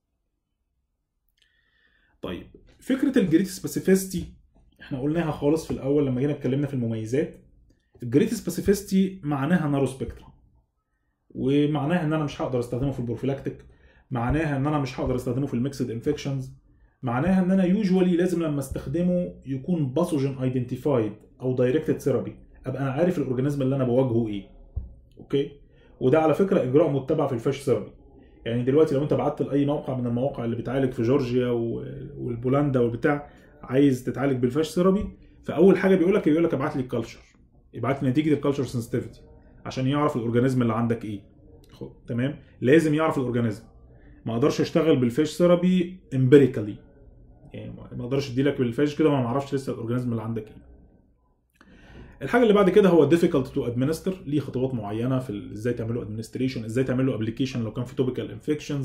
طيب فكره الجريت سبيسيفيستي احنا قلناها خالص في الاول لما جينا اتكلمنا في المميزات الجريت سبيسيفيستي معناها نارو سبيكترم ومعناها ان انا مش هقدر استخدمه في البروفيلاكتيك معناها ان انا مش هقدر استخدمه في الميكسد انفكشنز معناها ان انا يوجوالي لازم لما استخدمه يكون باثوجين ايدنتيفايد او دايركتد ثيرابي ابقى انا عارف الاورجانيزم اللي انا بواجهه ايه اوكي وده على فكره اجراء متبع في الفاش ثيرابي يعني دلوقتي لو انت بعت لاي موقع من المواقع اللي بتعالج في جورجيا والبولندا والبتاع عايز تتعالج بالفاش ثيرابي فاول حاجه بيقول لك بيقول لك ابعت لي الكالتشر ابعت لي نتيجه الكالتشر سنسيتيفيتي عشان يعرف الاورجانيزم اللي عندك ايه خد. تمام لازم يعرف الاورجانيزم ما اقدرش اشتغل بالفيش ثيرابي امبيريكالي يعني ما اقدرش ادي لك بالفيش كده ما اعرفش لسه الاورجانيزم اللي عندك ايه الحاجه اللي بعد كده هو difficult to administer ليه خطوات معينه في ازاي تعملوا administration ازاي تعملوا application لو كان في topical infections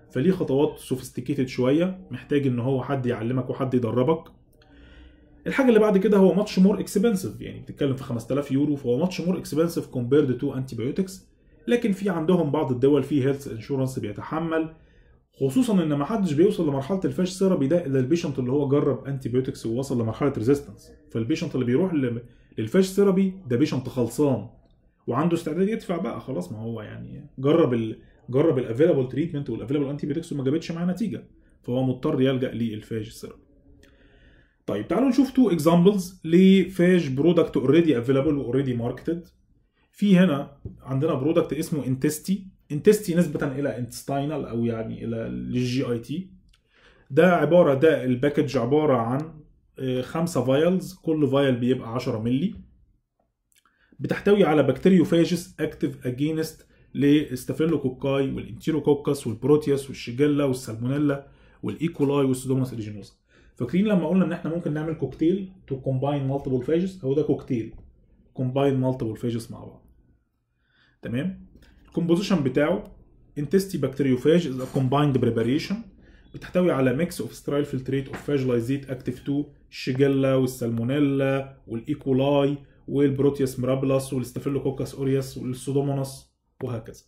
فليه خطوات سوفيستيكيتد شويه محتاج ان هو حد يعلمك وحد يدربك الحاجه اللي بعد كده هو ماتش مور اكسبنسيف يعني بتتكلم في 5000 يورو فهو ماتش مور اكسبنسيف كومبيرد تو انتي بايوتكس لكن في عندهم بعض الدول في هيلث انشورنس بيتحمل خصوصا ان ما حدش بيوصل لمرحله الفاش ثيرابي ده الا البيشنت اللي هو جرب انتي بايوتكس ووصل لمرحله ريزيستنس فالبيشنت اللي بيروح للفاش ثيرابي ده بيشنت خلصان وعنده استعداد يدفع بقى خلاص ما هو يعني جرب ال جرب الافيلابل تريتمنت والافيلابل انتي بايوتكس وما جابتش معاه نتيجه فهو مضطر يلجا للفاج ثيرابي طيب تعالوا نشوف تو اكزامبلز لفاج برودكت اوريدي افيلابل واوريدي ماركتد في هنا عندنا برودكت اسمه انتستي انتستي نسبة إلى انتستاينال أو يعني إلى الجي اي تي ده عبارة ده الباكج عبارة عن خمسة فايلز كل فايل بيبقى 10 ملي بتحتوي على بكتيريوفاجس اكتف اجينست لستافيلوكوكاي والانتيروكوكس والبروتياس والشيجيلا والسالمونيلا والايكولاي والسودوموناس ريجينوزا فاكرين لما قلنا ان احنا ممكن نعمل كوكتيل تو كومباين مالتيبل فاجس هو ده كوكتيل كومباين مالتيبل فاجس مع بعض تمام الكومبوزيشن بتاعه انتستي بكتيريوفاج از كومبايند بريباريشن بتحتوي على ميكس اوف سترايل فلتريت اوف فاجلايزيت اكتيف 2 الشيجيلا والسالمونيلا والايكولاي والبروتياس مرابلاس والستافيلوكوكاس اورياس والسودوموناس وهكذا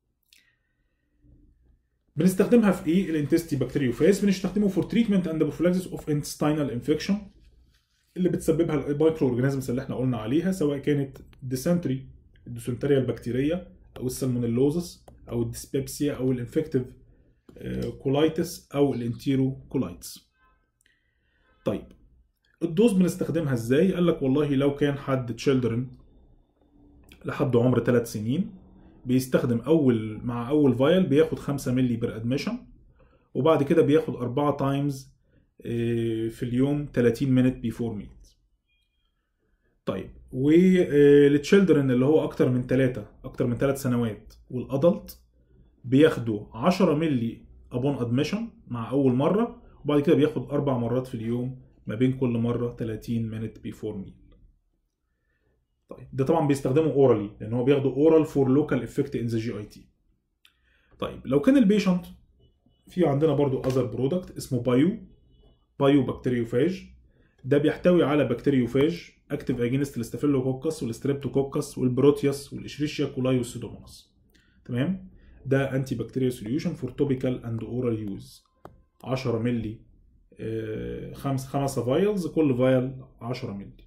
بنستخدمها في ايه الانتستي بكتيريوفاج بنستخدمه فور تريتمنت اند بروفلاكسيس اوف انتستينال انفكشن اللي بتسببها المايكرو اورجانيزمز اللي احنا قلنا عليها سواء كانت ديسنتري الديسنتريا البكتيريه او السالمونيلوزس او الديسبيبسيا او الانفكتيف كولايتس او الانتيرو كولايتس طيب الدوز بنستخدمها ازاي قال لك والله لو كان حد تشيلدرن لحد عمر 3 سنين بيستخدم اول مع اول فايل بياخد 5 مللي بير ادميشن وبعد كده بياخد 4 تايمز في اليوم 30 مينت بيفور ميت طيب والتشيلدرن اللي هو اكتر من 3 اكتر من 3 سنوات والادلت بياخدوا 10 مللي ابون ادميشن مع اول مره وبعد كده بياخد اربع مرات في اليوم ما بين كل مره 30 مينت بيفور ميل طيب ده طبعا بيستخدمه اورالي لان هو بياخده اورال فور لوكال افكت ان ذا جي اي تي طيب لو كان البيشنت في عندنا برضو اذر برودكت اسمه بايو بايو بكتيريوفاج ده بيحتوي على بكتيريوفاج اكتف اجينست الاستافيلوكوكس والستريبتوكوكس والبروتياس والاشريشيا كولاي والسودوموناس تمام ده انتي بكتيريا سوليوشن فور توبيكال اند اورال يوز 10 مللي خمس خمسة فايلز كل فايل 10 مللي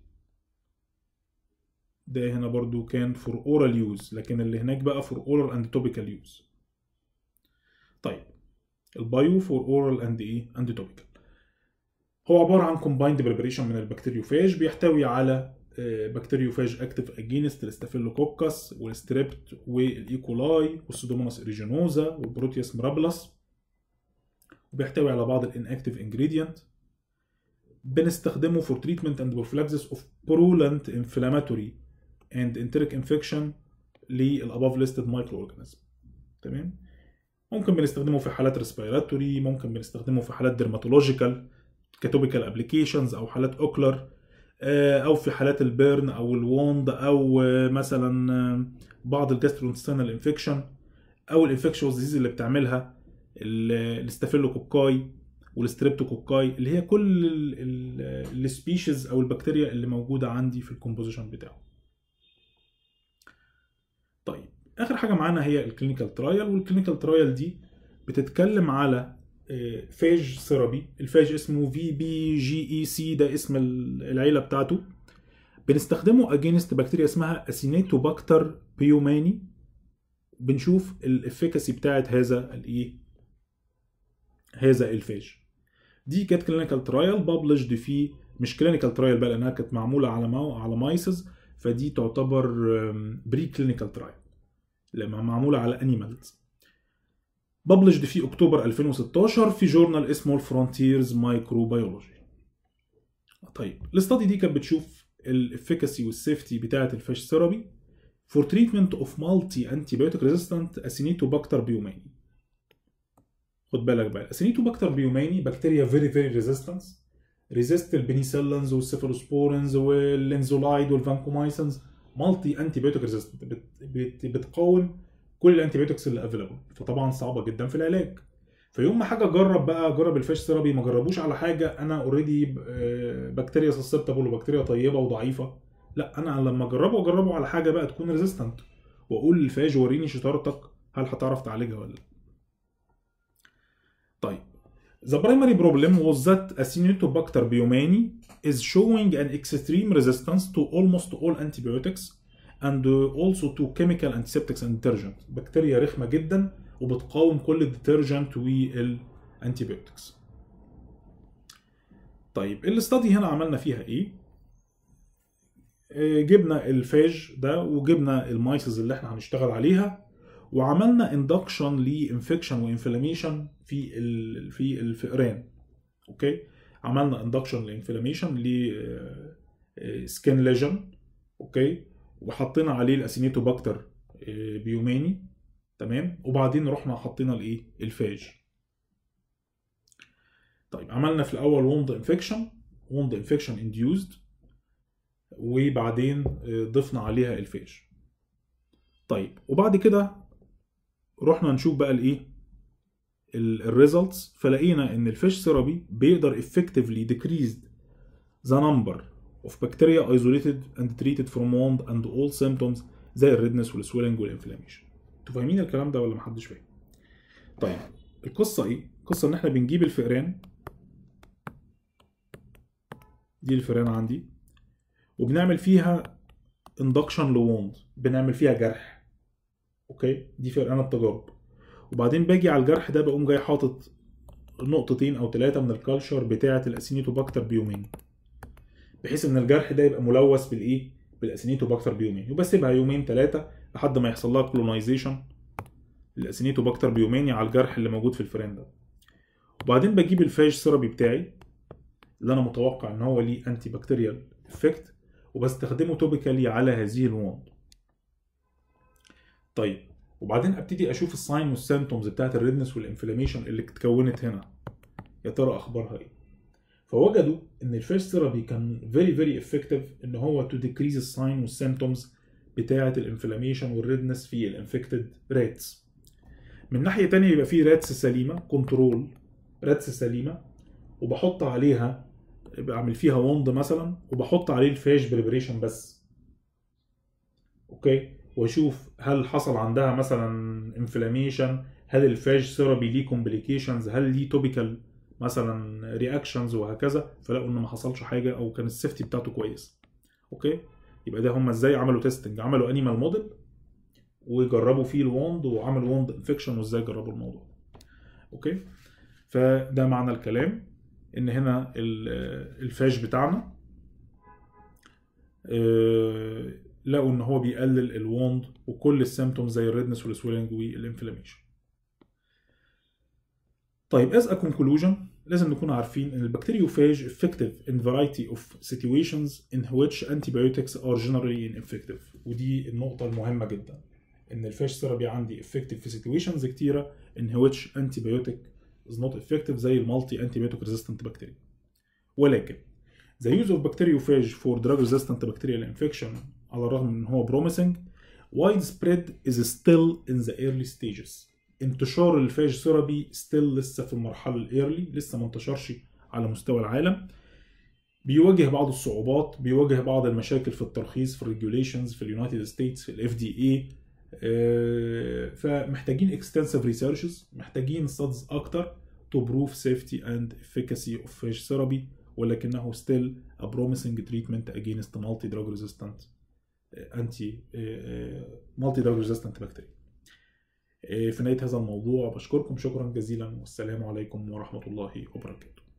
ده هنا برضو كان فور اورال يوز لكن اللي هناك بقى فور اورال اند توبيكال يوز طيب البايو فور اورال اند ايه اند توبيكال هو عبارة عن كومبايند بريبريشن من البكتيريوفاج بيحتوي على بكتيريوفاج اكتف اجينست الاستافيلوكوكس والستريبت والايكولاي والسودوموناس اريجينوزا والبروتياس مرابلس وبيحتوي على بعض الانكتيف انجريدينت بنستخدمه فور تريتمنت اند بروفلاكسس اوف برولنت انفلاماتوري اند انتريك انفكشن للاباف ليستد مايكرو اورجانيزم تمام ممكن بنستخدمه في حالات ريسبيراتوري ممكن بنستخدمه في حالات ديرماتولوجيكال كتوبيكال ابلكيشنز او حالات اوكلر او في حالات البيرن او الووند او مثلا بعض الجاسترونستينال انفكشن او الانفكشوس ديزيز اللي بتعملها الاستافيلوكوكاي والستريبتوكوكاي اللي هي كل السبيشيز او البكتيريا اللي موجوده عندي في الكومبوزيشن بتاعه طيب اخر حاجه معانا هي الكلينيكال ترايل والكلينيكال ترايل دي بتتكلم على فاج ثيرابي الفاج اسمه في بي جي اي سي ده اسم العيله بتاعته بنستخدمه اجينست بكتيريا اسمها اسينيتوباكتر بيوماني بنشوف الافيكاسي بتاعت هذا الايه هذا الفاج دي كانت كلينيكال ترايل ببلشد في مش كلينيكال ترايل بقى لانها كانت معموله على مو... على مايسز فدي تعتبر بري كلينيكال ترايل لما معموله على انيمالز ببلشد في اكتوبر 2016 في جورنال اسمه الفرونتيرز مايكروبيولوجي طيب الاستادي دي كانت بتشوف الافيكاسي والسيفتي بتاعه الفاش ثيرابي فور تريتمنت اوف مالتي انتي بايوتيك ريزيستنت اسينيتوباكتر بيوماني خد بالك بقى الاسينيتوباكتر بيوماني بكتيريا فيري فيري ريزيستنس ريزيست البنيسيلنز والسيفالوسبورنز واللينزولايد والفانكومايسنز مالتي انتي بايوتيك ريزيستنت بت بت بتقاوم كل الانتي بايوتكس اللي افيلابل فطبعا صعبه جدا في العلاج فيوم ما حاجه اجرب بقى اجرب الفاش ثيرابي ما جربوش على حاجه انا اوريدي بكتيريا سسبتبل وبكتيريا طيبه وضعيفه لا انا لما اجربه اجربه على حاجه بقى تكون ريزيستنت واقول للفاج وريني شطارتك هل هتعرف تعالجها ولا لا طيب The primary problem was that Acinetobacter baumannii is showing an extreme resistance to almost all antibiotics and also to chemical antiseptics and detergent. بكتيريا رخمة جدا وبتقاوم كل الديترجنت والانتيبيوتكس. طيب الاستادي هنا عملنا فيها ايه؟ آه، جبنا الفاج ده وجبنا المايسز اللي احنا هنشتغل عليها وعملنا اندكشن لانفكشن وانفلاميشن في ال- في الفئران اوكي عملنا اندكشن لانفلاميشن ل سكين ليجن اوكي وحطينا عليه الاسينيتوباكتر آه، بيوماني تمام وبعدين رحنا حطينا الايه الفاج طيب عملنا في الاول ووند انفكشن ووند انفكشن انديوزد وبعدين آه، ضفنا عليها الفاج طيب وبعد كده رحنا نشوف بقى الايه الريزلتس فلقينا ان الفيش ثيرابي بيقدر effectively decrease the number of bacteria isolated and treated from wound and all symptoms زي الريدنس والسويلنج والانفلاميشن انتوا فاهمين الكلام ده ولا محدش فاهم طيب القصه ايه القصه ان احنا بنجيب الفئران دي الفئران عندي وبنعمل فيها اندكشن لووند بنعمل فيها جرح اوكي دي فئران التجارب وبعدين باجي على الجرح ده بقوم جاي حاطط نقطتين او ثلاثه من الكالشر بتاعه الاسينيتوباكتر بيومين بحيث ان الجرح ده يبقى ملوث بالايه بالاسينيتوباكتر بيومين وبسيبها يومين ثلاثه لحد ما يحصل لها كلونايزيشن الاسينيتوباكتر بيوميني على الجرح اللي موجود في الفران ده وبعدين بجيب الفاج ثيرابي بتاعي اللي انا متوقع ان هو ليه انتي بكتيريال افكت وبستخدمه توبيكالي على هذه الوند طيب وبعدين ابتدي اشوف الساين والسيمتومز بتاعت الريدنس والانفلاميشن اللي اتكونت هنا يا ترى اخبارها ايه فوجدوا ان الفيرست ثيرابي كان فيري فيري افكتيف ان هو تو ديكريز الساين والسيمتومز بتاعه الانفلاميشن والريدنس في الانفكتد راتس من ناحيه تانية يبقى في راتس سليمه كنترول راتس سليمه وبحط عليها بعمل فيها وند مثلا وبحط عليه الفاش بريبريشن بس اوكي واشوف هل حصل عندها مثلا انفلاميشن هل الفاج ثيرابي ليه كومبليكيشنز هل ليه توبيكال مثلا رياكشنز وهكذا فلقوا ان ما حصلش حاجه او كان السيفتي بتاعته كويس اوكي يبقى ده هم ازاي عملوا تيستنج عملوا انيمال موديل وجربوا فيه الوند وعملوا وند انفكشن وازاي جربوا الموضوع اوكي فده معنى الكلام ان هنا ال- الفاج بتاعنا آه، لقوا ان هو بيقلل الوند وكل السيمتومز زي الريدنس والسويلنج والانفلاميشن طيب as a conclusion لازم نكون عارفين ان البكتيريوفاج effective in variety of situations in which antibiotics are generally ineffective ودي النقطة المهمة جدا ان الفاج ثيرابي عندي effective في situations كتيرة in which antibiotic is not effective زي المالتي antibiotic resistant bacteria ولكن the use of bacteriophage for drug resistant bacterial infection على الرغم من ان هو promising widespread is still in the early stages انتشار الفاج ثيرابي ستيل لسه في المرحله الايرلي لسه ما انتشرش على مستوى العالم بيواجه بعض الصعوبات بيواجه بعض المشاكل في الترخيص في الريجوليشنز في اليونايتد ستيتس في الاف دي اي فمحتاجين اكستنسيف ريسيرشز محتاجين ستادز اكتر to prove safety and efficacy of phage therapy ولكنه still a promising treatment against multi drug resistant anti multi drug resistant bacteria في نهاية هذا الموضوع بشكركم شكرا جزيلا والسلام عليكم ورحمة الله وبركاته